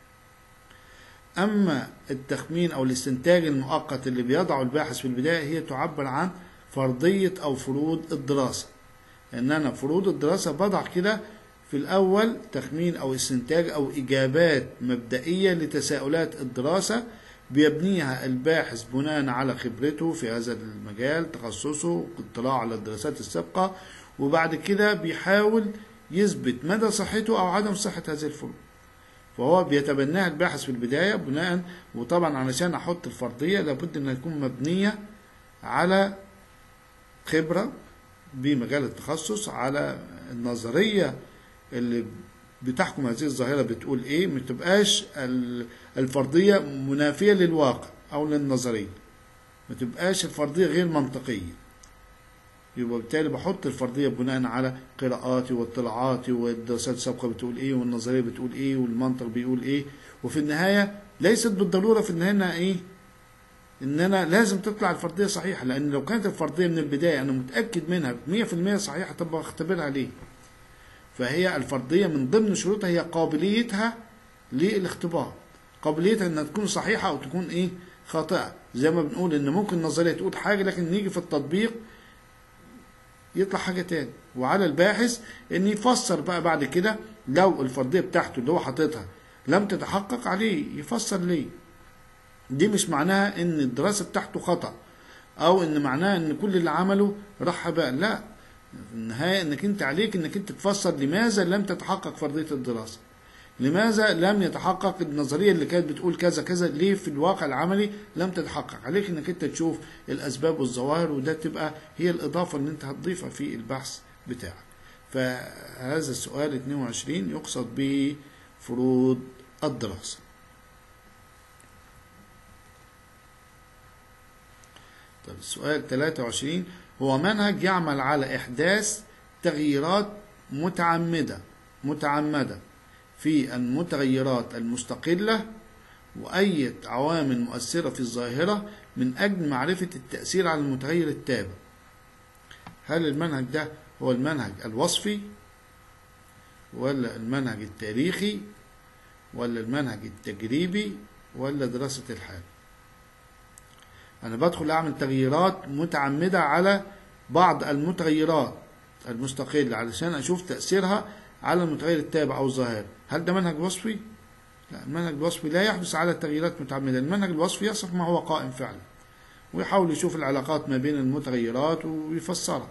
أما التخمين أو الاستنتاج المؤقت اللي بيضعه الباحث في البداية هي تعبر عن فرضية أو فروض الدراسة إن أنا فروض الدراسة بضع كده في الأول تخمين أو استنتاج أو إجابات مبدئية لتساؤلات الدراسة بيبنيها الباحث بناء على خبرته في هذا المجال تخصصه اطلاع على الدراسات السابقة وبعد كده بيحاول يثبت مدى صحته أو عدم صحة هذه الفروض فهو بيتبناها الباحث في البداية بناء وطبعا علشان أحط الفرضية لابد أنها تكون مبنية على خبرة بمجال التخصص على النظرية اللي بتحكم هذه الظاهرة بتقول ايه ما تبقاش الفرضية منافية للواقع او للنظرية ما تبقاش الفرضية غير منطقية يبقى بالتالي بحط الفرضية بناء على قراءاتي واطلاعاتي والدراسات السابقة بتقول ايه والنظرية بتقول ايه والمنطق بيقول ايه وفي النهاية ليست بالضرورة في النهاية انها ايه ان انا لازم تطلع الفرضية صحيحة لان لو كانت الفرضية من البداية انا متأكد منها 100% صحيحة طب اختبرها ليه فهي الفرضية من ضمن شروطها هي قابليتها للاختبار قابليتها انها تكون صحيحة او تكون ايه خاطئة زي ما بنقول ان ممكن النظرية تقول حاجة لكن نيجي في التطبيق يطلع حاجة تاني وعلى الباحث ان يفسر بقى بعد كده لو الفرضية بتاعته اللي هو حاططها لم تتحقق عليه يفسر ليه دي مش معناها ان الدراسة بتاعته خطأ او ان معناها ان كل اللي عمله راح بقى لا في النهاية انك انت عليك انك انت تفسر لماذا لم تتحقق فرضية الدراسة لماذا لم يتحقق النظرية اللي كانت بتقول كذا كذا ليه في الواقع العملي لم تتحقق عليك انك انت تشوف الاسباب والظواهر وده تبقى هي الاضافة اللي انت هتضيفها في البحث بتاعك فهذا السؤال 22 يقصد به فروض الدراسة طيب السؤال 23 هو منهج يعمل على إحداث تغييرات متعمدة متعمدة في المتغيرات المستقلة وأية عوامل مؤثرة في الظاهرة من أجل معرفة التأثير على المتغير التابع هل المنهج ده هو المنهج الوصفي ولا المنهج التاريخي ولا المنهج التجريبي ولا دراسة الحال أنا بدخل أعمل تغييرات متعمدة على بعض المتغيرات المستقلة علشان أشوف تأثيرها على المتغير التابع أو الظاهر هل ده منهج وصفي؟ لا المنهج الوصفي لا يحدث على تغييرات متعمدة المنهج الوصفي يصف ما هو قائم فعلا ويحاول يشوف العلاقات ما بين المتغيرات ويفسرها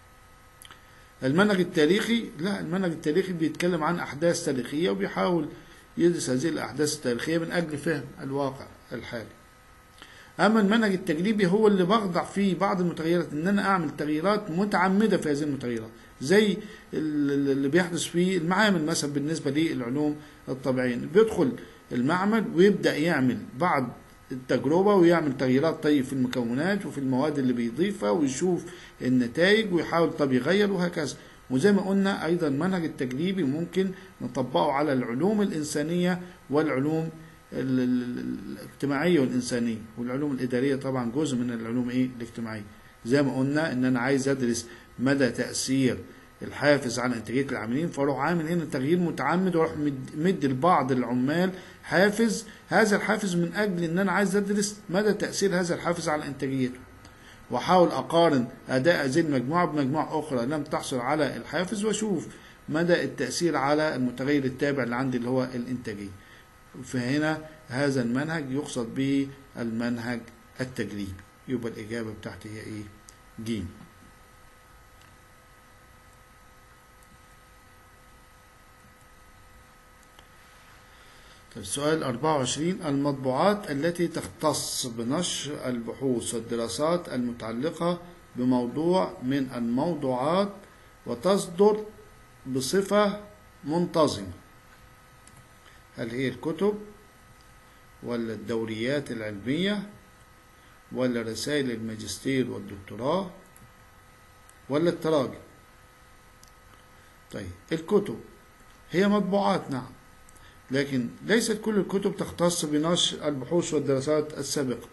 المنهج التاريخي لا المنهج التاريخي بيتكلم عن أحداث تاريخية وبيحاول يدرس هذه الأحداث التاريخية من أجل فهم الواقع الحالي أما المنهج التجريبي هو اللي بخضع فيه بعض المتغيرات إن أنا أعمل تغييرات متعمدة في هذه المتغيرات زي اللي بيحدث في المعامل مثلا بالنسبة للعلوم الطبيعية بيدخل المعمل ويبدأ يعمل بعض التجربة ويعمل تغييرات طيب في المكونات وفي المواد اللي بيضيفها ويشوف النتائج ويحاول طب يغير وهكذا وزي ما قلنا أيضا المنهج التجريبي ممكن نطبقه على العلوم الإنسانية والعلوم الاجتماعية والإنسانية والعلوم الإدارية طبعا جزء من العلوم إيه الاجتماعية زي ما قلنا إن أنا عايز أدرس مدى تأثير الحافز على إنتاجية العاملين فأروح عامل هنا تغيير متعمد وأروح مد لبعض العمال حافز هذا الحافز من أجل إن أنا عايز أدرس مدى تأثير هذا الحافز على إنتاجيته وأحاول أقارن أداء هذه المجموعة بمجموعة أخرى لم تحصل على الحافز وأشوف مدى التأثير على المتغير التابع اللي عندي اللي هو الإنتاجية فهنا هذا المنهج يقصد به المنهج التجريبي يبقى الإجابة بتاعتي هي إيه؟ ج السؤال 24 المطبوعات التي تختص بنشر البحوث والدراسات المتعلقة بموضوع من الموضوعات وتصدر بصفة منتظمة هل هي الكتب ولا الدوريات العلمية ولا رسائل الماجستير والدكتوراه ولا التراجم طيب الكتب هي مطبوعات نعم لكن ليست كل الكتب تختص بنشر البحوث والدراسات السابقة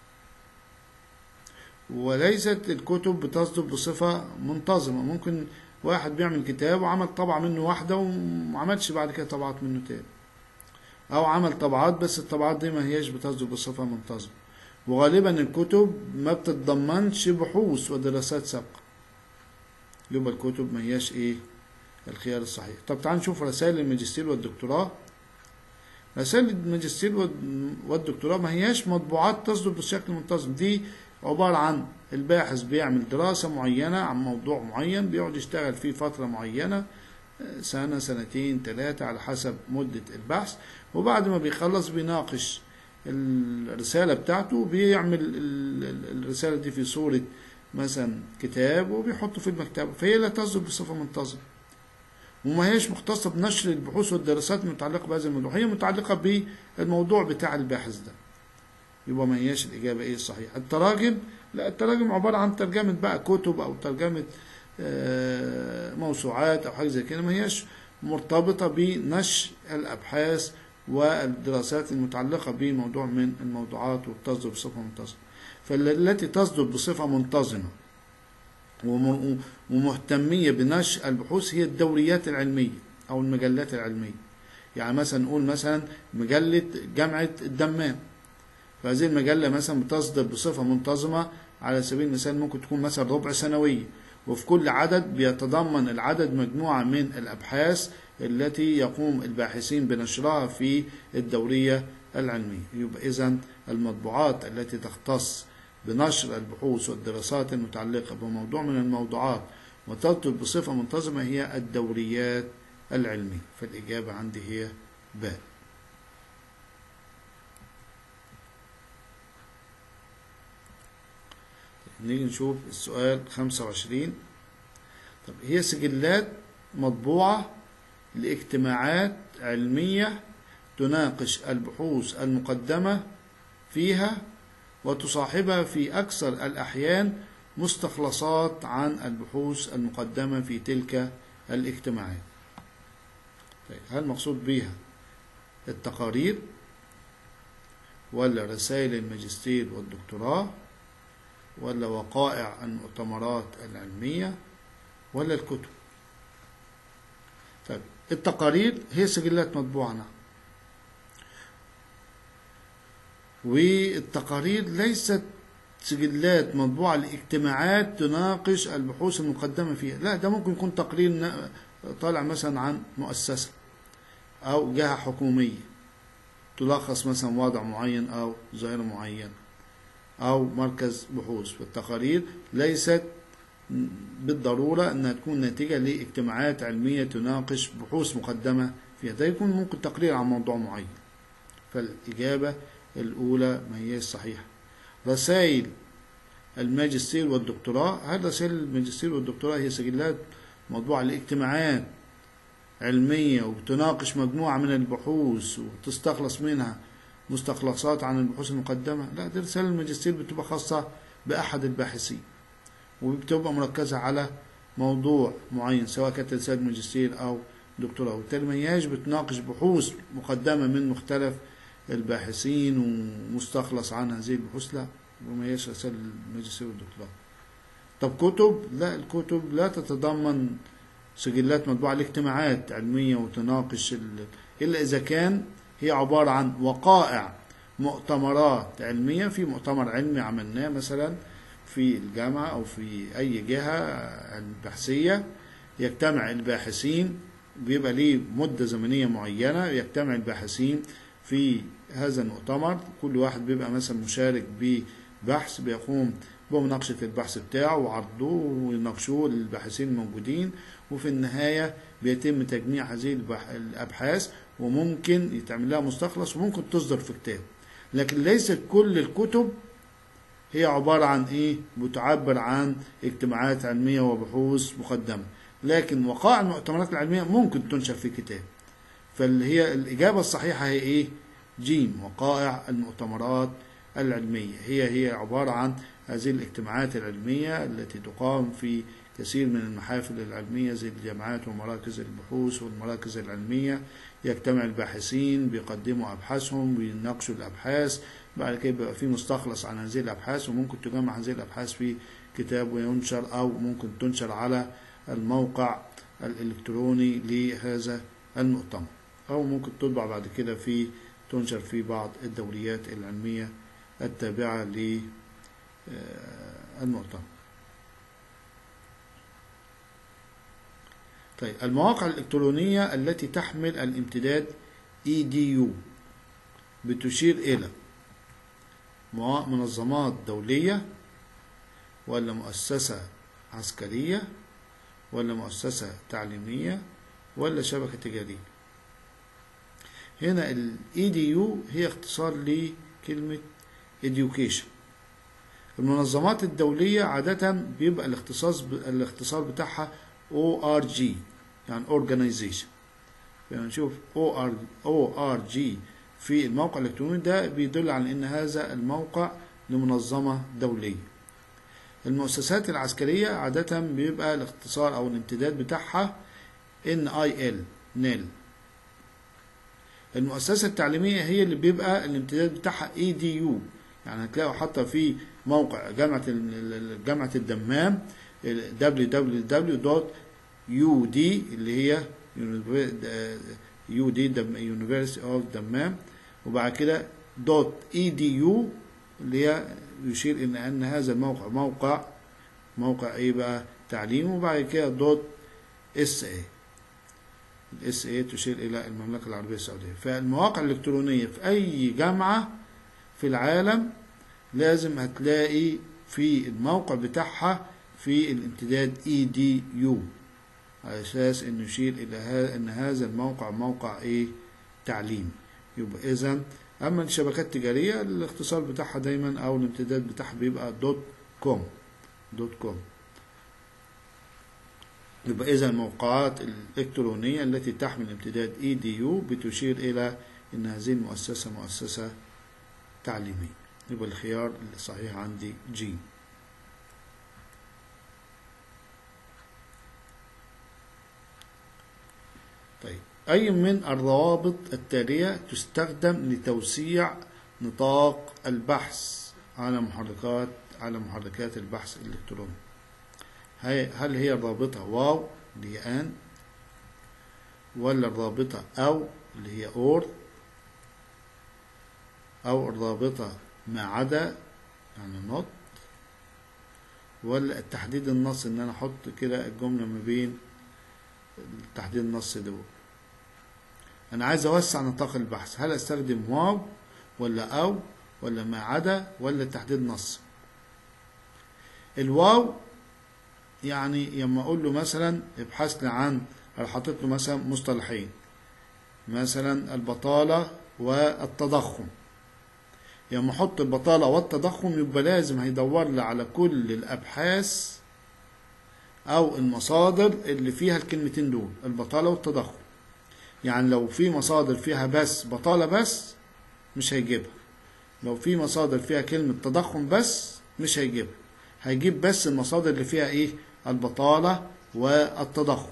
وليست الكتب بتصدر بصفة منتظمة ممكن واحد بيعمل كتاب وعمل طبعة منه واحدة ومعملش بعد كده طبعات منه تاني أو عمل طبعات بس الطبعات دي ما هيش بتصدر بصفة منتظمة وغالبا الكتب ما بتتضمنش بحوث ودراسات سابقة يبقى الكتب ما هياش ايه الخيار الصحيح طب تعال نشوف رسائل الماجستير والدكتوراه رسائل الماجستير والدكتوراه ما هياش مطبوعات تصدر بشكل منتظم دي عبارة عن الباحث بيعمل دراسة معينة عن موضوع معين بيقعد يشتغل فيه فترة معينة سنة سنتين ثلاثة على حسب مدة البحث وبعد ما بيخلص بيناقش الرسالة بتاعته بيعمل الرسالة دي في صورة مثلا كتاب وبيحطه في المكتبة فهي لا تصدر بصفة منتظمة وما هيش مختصة بنشر البحوث والدراسات المتعلقة بهذا الموضوع هي متعلقة بالموضوع بتاع الباحث ده يبقى ما هياش الإجابة إيه الصحيحة التراجم لا التراجم عبارة عن ترجمة بقى كتب أو ترجمة موسوعات أو حاجة زي كده ما هيش مرتبطة بنشر الأبحاث والدراسات المتعلقة بموضوع من الموضوعات وتصدر بصفة منتظمة فالتي تصدر بصفة منتظمة ومهتمية بنشر البحوث هي الدوريات العلمية أو المجلات العلمية يعني مثلا نقول مثلا مجلة جامعة الدمام فهذه المجلة مثلا بتصدر بصفة منتظمة على سبيل المثال ممكن تكون مثلا ربع سنوية وفي كل عدد بيتضمن العدد مجموعة من الأبحاث التي يقوم الباحثين بنشرها في الدورية العلمية يبقى إذا المطبوعات التي تختص بنشر البحوث والدراسات المتعلقة بموضوع من الموضوعات وتصدر بصفة منتظمة هي الدوريات العلمية فالإجابة عندي هي باء نيجي نشوف السؤال 25 طب هي سجلات مطبوعة لاجتماعات علمية تناقش البحوث المقدمة فيها وتصاحبها في أكثر الأحيان مستخلصات عن البحوث المقدمة في تلك الاجتماعات طيب هل مقصود بها التقارير ولا رسائل الماجستير والدكتوراه ولا وقائع المؤتمرات العلمية ولا الكتب طيب التقارير هي سجلات مطبوعة نعم والتقارير ليست سجلات مطبوعة لاجتماعات تناقش البحوث المقدمة فيها لا ده ممكن يكون تقرير طالع مثلا عن مؤسسة أو جهة حكومية تلخص مثلا وضع معين أو ظاهرة معينة أو مركز بحوث فالتقارير ليست بالضرورة أنها تكون ناتجة لاجتماعات علمية تناقش بحوث مقدمة فيها ده يكون ممكن تقرير عن موضوع معين فالإجابة الأولى ما هي صحيحة رسائل الماجستير والدكتوراه هل رسائل الماجستير والدكتوراه هي سجلات موضوعة لاجتماعات علمية وتناقش مجموعة من البحوث وتستخلص منها مستخلصات عن البحوث المقدمة لا دي رسالة الماجستير بتبقى خاصة بأحد الباحثين وبتبقى مركزة على موضوع معين سواء كانت رسالة ماجستير أو دكتوراه وبالتالي ما هياش بتناقش بحوث مقدمة من مختلف الباحثين ومستخلص عن هذه البحوث لا وما هياش رسائل الماجستير والدكتوراه طب كتب لا الكتب لا تتضمن سجلات مطبوعة لاجتماعات علمية وتناقش إلا إذا كان هي عبارة عن وقائع مؤتمرات علمية في مؤتمر علمي عملناه مثلا في الجامعة أو في أي جهة بحثية يجتمع الباحثين بيبقى ليه مدة زمنية معينة يجتمع الباحثين في هذا المؤتمر كل واحد بيبقى مثلا مشارك ببحث بيقوم بمناقشة البحث بتاعه وعرضه ويناقشوه للباحثين الموجودين وفي النهاية بيتم تجميع هذه الأبحاث وممكن يتعمل لها مستخلص وممكن تصدر في كتاب لكن ليست كل الكتب هي عبارة عن إيه؟ بتعبر عن اجتماعات علمية وبحوث مقدمة لكن وقائع المؤتمرات العلمية ممكن تنشر في كتاب فاللي هي الإجابة الصحيحة هي إيه؟ جيم وقائع المؤتمرات العلمية هي هي عبارة عن هذه الاجتماعات العلمية التي تقام في كثير من المحافل العلمية زي الجامعات ومراكز البحوث والمراكز العلمية يجتمع الباحثين بيقدموا أبحاثهم بيناقشوا الأبحاث بعد كده بيبقى في مستخلص عن هذه الأبحاث وممكن تجمع هذه الأبحاث في كتاب وينشر أو ممكن تنشر على الموقع الإلكتروني لهذا المؤتمر أو ممكن تطبع بعد كده في تنشر في بعض الدوريات العلمية التابعة للمؤتمر طيب المواقع الإلكترونية التي تحمل الامتداد EDU بتشير إلى منظمات دولية ولا مؤسسة عسكرية ولا مؤسسة تعليمية ولا شبكة تجارية هنا ال EDU هي اختصار لكلمة education المنظمات الدولية عادة بيبقى الاختصاص الاختصار بتاعها ORG يعني organization يعني نشوف OR ORG في الموقع الإلكتروني ده بيدل على أن هذا الموقع لمنظمة دولية المؤسسات العسكرية عادة بيبقى الاختصار أو الامتداد بتاعها NIL NIL المؤسسة التعليمية هي اللي بيبقى الامتداد بتاعها EDU يعني هتلاقوا حتى في موقع جامعة جامعة الدمام www.ud اللي هي UD University of دمام وبعد كده .edu اللي هي يشير إن أن هذا الموقع موقع موقع إيه بقى تعليم وبعد كده دوت اس اي الاس اي تشير إلى المملكة العربية السعودية فالمواقع الإلكترونية في أي جامعة في العالم لازم هتلاقي في الموقع بتاعها في الامتداد edu على أساس إنه يشير إلى هذا إن هذا الموقع موقع إيه تعليم يبقى إذا أما الشبكات التجارية الاختصار بتاعها دايما أو الامتداد بتاعها بيبقى دوت كوم دوت كوم يبقى إذا الموقعات الإلكترونية التي تحمل امتداد edu بتشير إلى إن هذه المؤسسة مؤسسة تعليمية يبقى الخيار الصحيح عندي جي طيب أي من الروابط التالية تستخدم لتوسيع نطاق البحث على محركات على محركات البحث الإلكتروني هل هي الرابطة واو اللي هي أن ولا الرابطة أو اللي هي أور أو الرابطة ما عدا يعني نوت ولا التحديد النص إن أنا أحط كده الجملة ما بين التحديد النص دول أنا عايز أوسع نطاق البحث هل أستخدم واو ولا أو ولا ما عدا ولا تحديد نص الواو يعني لما أقول له مثلا ابحث لي عن أنا حاطط له مثلا مصطلحين مثلا البطالة والتضخم لما أحط البطالة والتضخم يبقى لازم هيدور لي على كل الأبحاث أو المصادر اللي فيها الكلمتين دول البطالة والتضخم يعني لو في مصادر فيها بس بطالة بس مش هيجيبها لو في مصادر فيها كلمة تضخم بس مش هيجيبها هيجيب بس المصادر اللي فيها ايه البطالة والتضخم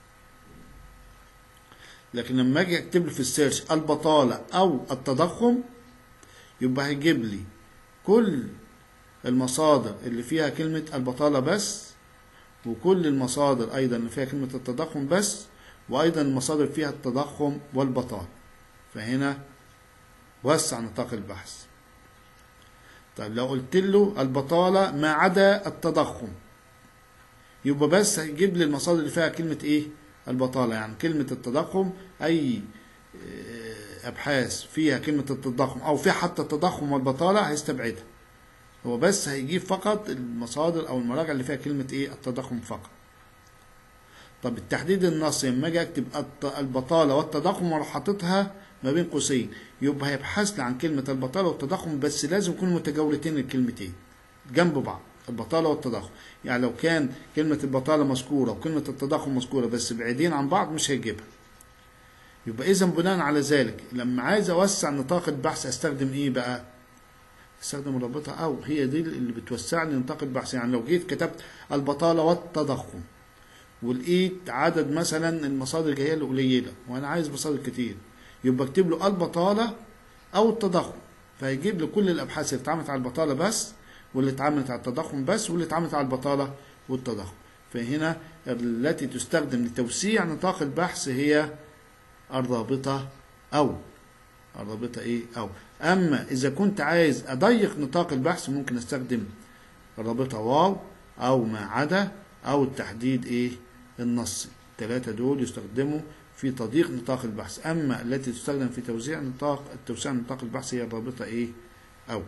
لكن لما اجي اكتب له في السيرش البطالة او التضخم يبقى هيجيب لي كل المصادر اللي فيها كلمة البطالة بس وكل المصادر ايضا اللي فيها كلمة التضخم بس وايضا المصادر فيها التضخم والبطالة فهنا وسع نطاق البحث طيب لو قلت له البطالة ما عدا التضخم يبقى بس هيجيب لي المصادر اللي فيها كلمة ايه البطالة يعني كلمة التضخم اي ابحاث فيها كلمة التضخم او فيها حتى التضخم والبطالة هيستبعدها هو بس هيجيب فقط المصادر او المراجع اللي فيها كلمة ايه التضخم فقط طب التحديد النصي لما اجي اكتب الت- البطاله والتضخم واروح حاططها ما بين قوسين يبقى هيبحث لي عن كلمه البطاله والتضخم بس لازم يكونوا متجاورتين الكلمتين جنب بعض البطاله والتضخم يعني لو كان كلمه البطاله مذكوره وكلمه التضخم مذكوره بس بعيدين عن بعض مش هيجيبها يبقى اذا بناء على ذلك لما عايز اوسع نطاق البحث استخدم ايه بقى استخدم الرابطه او هي دي اللي بتوسع لي نطاق البحث يعني لو جيت كتبت البطاله والتضخم ولقيت عدد مثلا المصادر جايه لي قليله وانا عايز مصادر كتير يبقى اكتب له البطاله او التضخم فهيجيب لي كل الابحاث اللي اتعملت على البطاله بس واللي اتعملت على التضخم بس واللي اتعملت على البطاله والتضخم فهنا التي تستخدم لتوسيع نطاق البحث هي الرابطه او الرابطه ايه او اما اذا كنت عايز اضيق نطاق البحث ممكن استخدم الرابطه واو او ما عدا او التحديد ايه النصي الثلاثه دول يستخدموا في تضييق نطاق البحث اما التي تستخدم في توزيع نطاق توسيع نطاق البحث هي الرابطه ايه او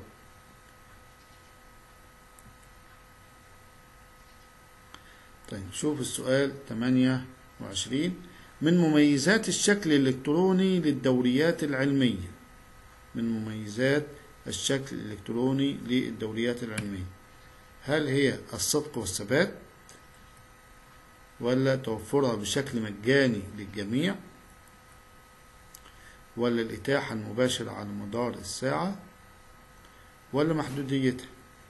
طيب شوف السؤال 28 من مميزات الشكل الإلكتروني للدوريات العلمية من مميزات الشكل الإلكتروني للدوريات العلمية هل هي الصدق والثبات ولا توفرها بشكل مجاني للجميع ولا الإتاحة المباشرة على مدار الساعة ولا محدوديتها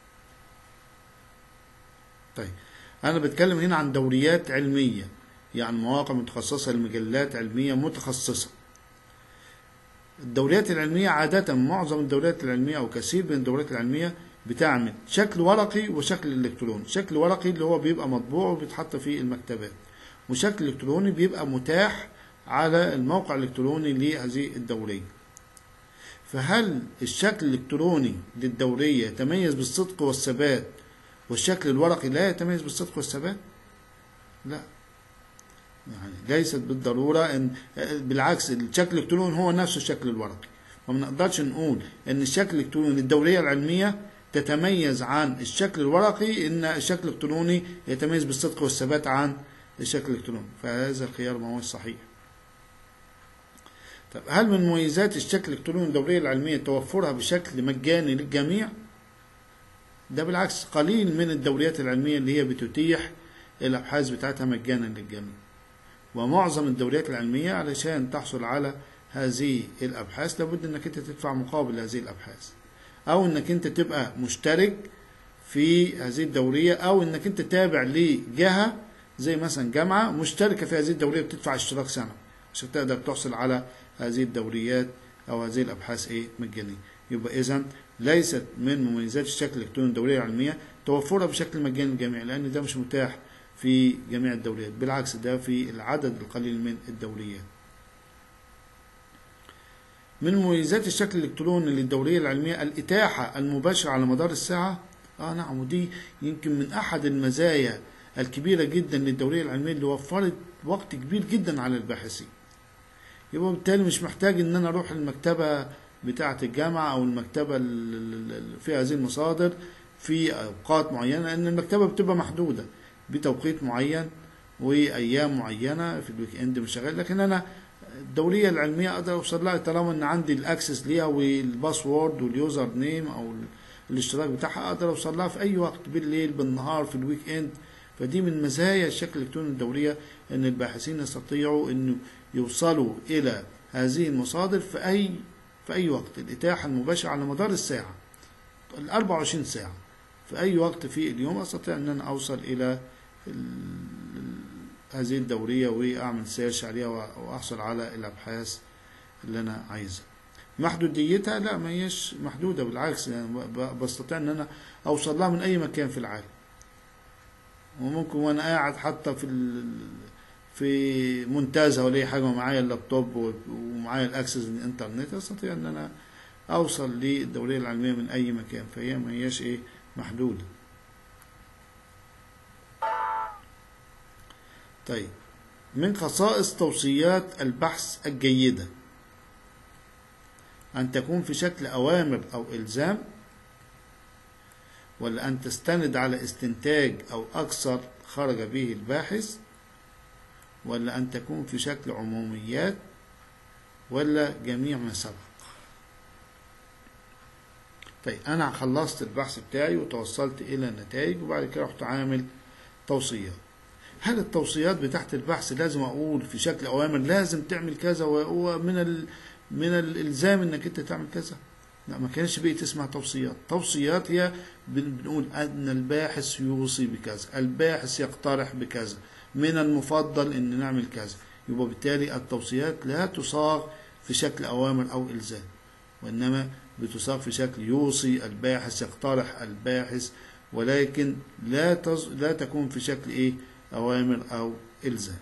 طيب أنا بتكلم هنا عن دوريات علمية يعني مواقع متخصصة لمجلات علمية متخصصة الدوريات العلمية عادة معظم الدوريات العلمية أو كثير من الدوريات العلمية بتعمل شكل ورقي وشكل إلكتروني شكل ورقي اللي هو بيبقى مطبوع وبيتحط في المكتبات وشكل إلكتروني بيبقى متاح على الموقع الإلكتروني لهذه الدورية فهل الشكل الإلكتروني للدورية يتميز بالصدق والثبات والشكل الورقي لا يتميز بالصدق والثبات؟ لا يعني ليست بالضرورة إن بالعكس الشكل الإلكتروني هو نفسه الشكل الورقي وما نقدرش نقول إن الشكل الإلكتروني للدورية العلمية تتميز عن الشكل الورقي إن الشكل الإلكتروني يتميز بالصدق والثبات عن الشكل الإلكتروني فهذا الخيار ما هو صحيح طب هل من مميزات الشكل الإلكتروني للدورية العلمية توفرها بشكل مجاني للجميع؟ ده بالعكس قليل من الدوريات العلمية اللي هي بتتيح الأبحاث بتاعتها مجانا للجميع ومعظم الدوريات العلمية علشان تحصل على هذه الأبحاث لابد أنك أنت تدفع مقابل هذه الأبحاث أو أنك أنت تبقى مشترك في هذه الدورية أو أنك أنت تابع لجهة زي مثلا جامعة مشتركة في هذه الدورية بتدفع اشتراك سنة عشان تقدر تحصل على هذه الدوريات أو هذه الأبحاث إيه مجانية يبقى إذا ليست من مميزات الشكل الإلكتروني الدورية العلمية توفرها بشكل مجاني للجميع لأن ده مش متاح في جميع الدوريات بالعكس ده في العدد القليل من الدوريات من مميزات الشكل الإلكتروني للدورية العلمية الإتاحة المباشرة على مدار الساعة آه نعم ودي يمكن من أحد المزايا الكبيرة جدا للدورية العلمية اللي وفرت وقت كبير جدا على الباحثين يبقى بالتالي مش محتاج ان انا اروح المكتبة بتاعة الجامعة او المكتبة اللي فيها هذه المصادر في اوقات معينة لان المكتبة بتبقى محدودة بتوقيت معين وايام معينة في الويك اند مش شغال لكن انا الدورية العلمية اقدر اوصل لها طالما ان عندي الاكسس ليها والباسورد واليوزر نيم او الاشتراك بتاعها اقدر اوصل لها في اي وقت بالليل بالنهار في الويك اند فدي من مزايا الشكل الالكتروني الدورية ان الباحثين يستطيعوا انه يوصلوا الى هذه المصادر في اي في اي وقت الاتاحة المباشرة على مدار الساعة ال 24 ساعة في اي وقت في اليوم استطيع ان انا اوصل الى هذه الدورية واعمل سيرش عليها واحصل على الابحاث اللي انا عايزها محدوديتها لا ما هيش محدودة بالعكس يعني بستطيع ان انا اوصل لها من اي مكان في العالم وممكن وانا قاعد حتى في في منتزه ولا اي حاجه ومعايا اللابتوب ومعايا الاكسس للانترنت استطيع ان انا اوصل للدوريه العلميه من اي مكان فهي ما هياش ايه محدوده طيب من خصائص توصيات البحث الجيده ان تكون في شكل اوامر او الزام ولا ان تستند على استنتاج او اكثر خرج به الباحث ولا أن تكون في شكل عموميات ولا جميع ما سبق طيب أنا خلصت البحث بتاعي وتوصلت إلى نتائج وبعد كده رحت عامل توصيات هل التوصيات بتاعت البحث لازم أقول في شكل أوامر لازم تعمل كذا ومن ال... من الإلزام إنك أنت تعمل كذا لا ما كانش بقيت اسمها توصيات توصيات هي بنقول أن الباحث يوصي بكذا الباحث يقترح بكذا من المفضل ان نعمل كذا يبقى بالتالي التوصيات لا تصاغ في شكل اوامر او الزام وانما بتصاغ في شكل يوصي الباحث يقترح الباحث ولكن لا تز... لا تكون في شكل ايه اوامر او الزام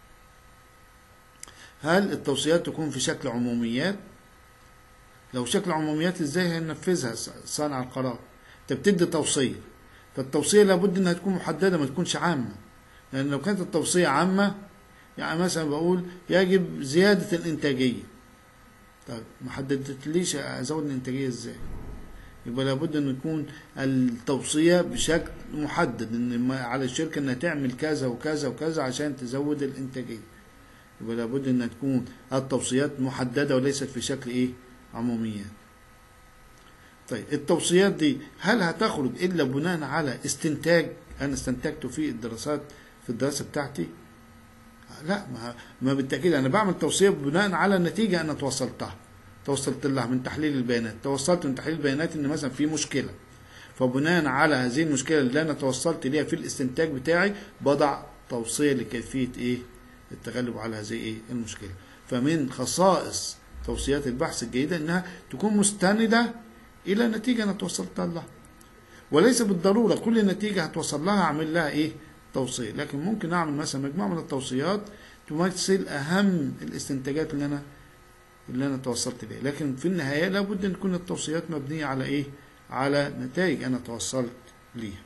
هل التوصيات تكون في شكل عموميات لو شكل عموميات ازاي هننفذها صانع القرار انت بتدي توصيه فالتوصيه لابد انها تكون محدده ما تكونش عامه لان لو كانت التوصيه عامه يعني مثلا بقول يجب زياده الانتاجيه طيب ما حددتليش ازود الانتاجيه ازاي يبقى لابد ان يكون التوصيه بشكل محدد ان على الشركه انها تعمل كذا وكذا وكذا عشان تزود الانتاجيه يبقى لابد انها تكون التوصيات محدده وليست في شكل ايه عموميات طيب التوصيات دي هل هتخرج الا بناء على استنتاج انا استنتجته في الدراسات في الدراسه بتاعتي لا ما, ما بالتاكيد انا بعمل توصيه بناء على النتيجه انا توصلتها توصلت لها من تحليل البيانات توصلت من تحليل البيانات ان مثلا في مشكله فبناء على هذه المشكله اللي انا توصلت ليها في الاستنتاج بتاعي بضع توصيه لكيفيه ايه التغلب على هذه ايه المشكله فمن خصائص توصيات البحث الجيدة إنها تكون مستندة إلى نتيجة أنا توصلت لها وليس بالضرورة كل نتيجة هتوصل لها أعمل لها إيه توصية لكن ممكن أعمل مثلا مجموعة من التوصيات تمثل أهم الاستنتاجات اللي أنا اللي أنا توصلت إليها لكن في النهاية لابد أن تكون التوصيات مبنية على إيه على نتائج أنا توصلت ليها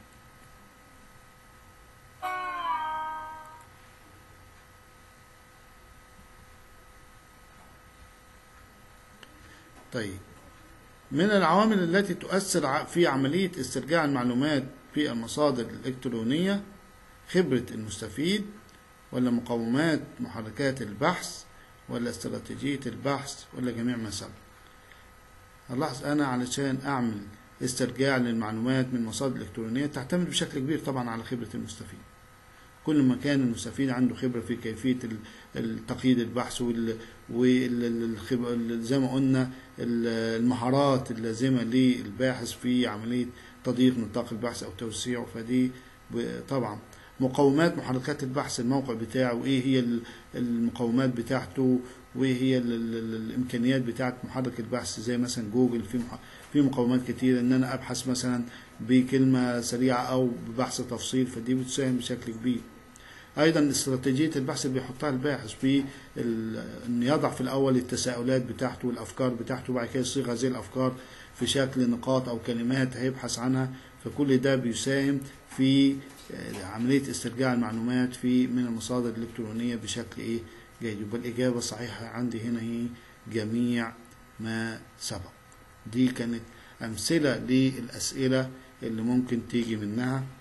طيب من العوامل التي تؤثر في عملية استرجاع المعلومات في المصادر الإلكترونية خبرة المستفيد ولا مقومات محركات البحث ولا استراتيجية البحث ولا جميع ما سبق هنلاحظ أنا علشان أعمل استرجاع للمعلومات من مصادر إلكترونية تعتمد بشكل كبير طبعا على خبرة المستفيد كل ما كان المستفيد عنده خبرة في كيفية تقييد البحث وزي ما قلنا المهارات اللازمة للباحث في عملية تضييق نطاق البحث أو توسيعه فدي طبعا مقومات محركات البحث الموقع بتاعه وايه هي المقومات بتاعته وايه هي الامكانيات بتاعه محرك البحث زي مثلا جوجل في في مقومات كتير ان انا ابحث مثلا بكلمه سريعه او ببحث تفصيل فدي بتساهم بشكل كبير ايضا استراتيجيه البحث اللي بيحطها الباحث في ان يضع في الاول التساؤلات بتاعته والافكار بتاعته وبعد كده يصيغ هذه الافكار في شكل نقاط او كلمات هيبحث عنها فكل ده بيساهم في عمليه استرجاع المعلومات في من المصادر الالكترونيه بشكل ايه جيد يبقى الاجابه الصحيحه عندي هنا هي جميع ما سبق دي كانت امثله للاسئله اللي ممكن تيجي منها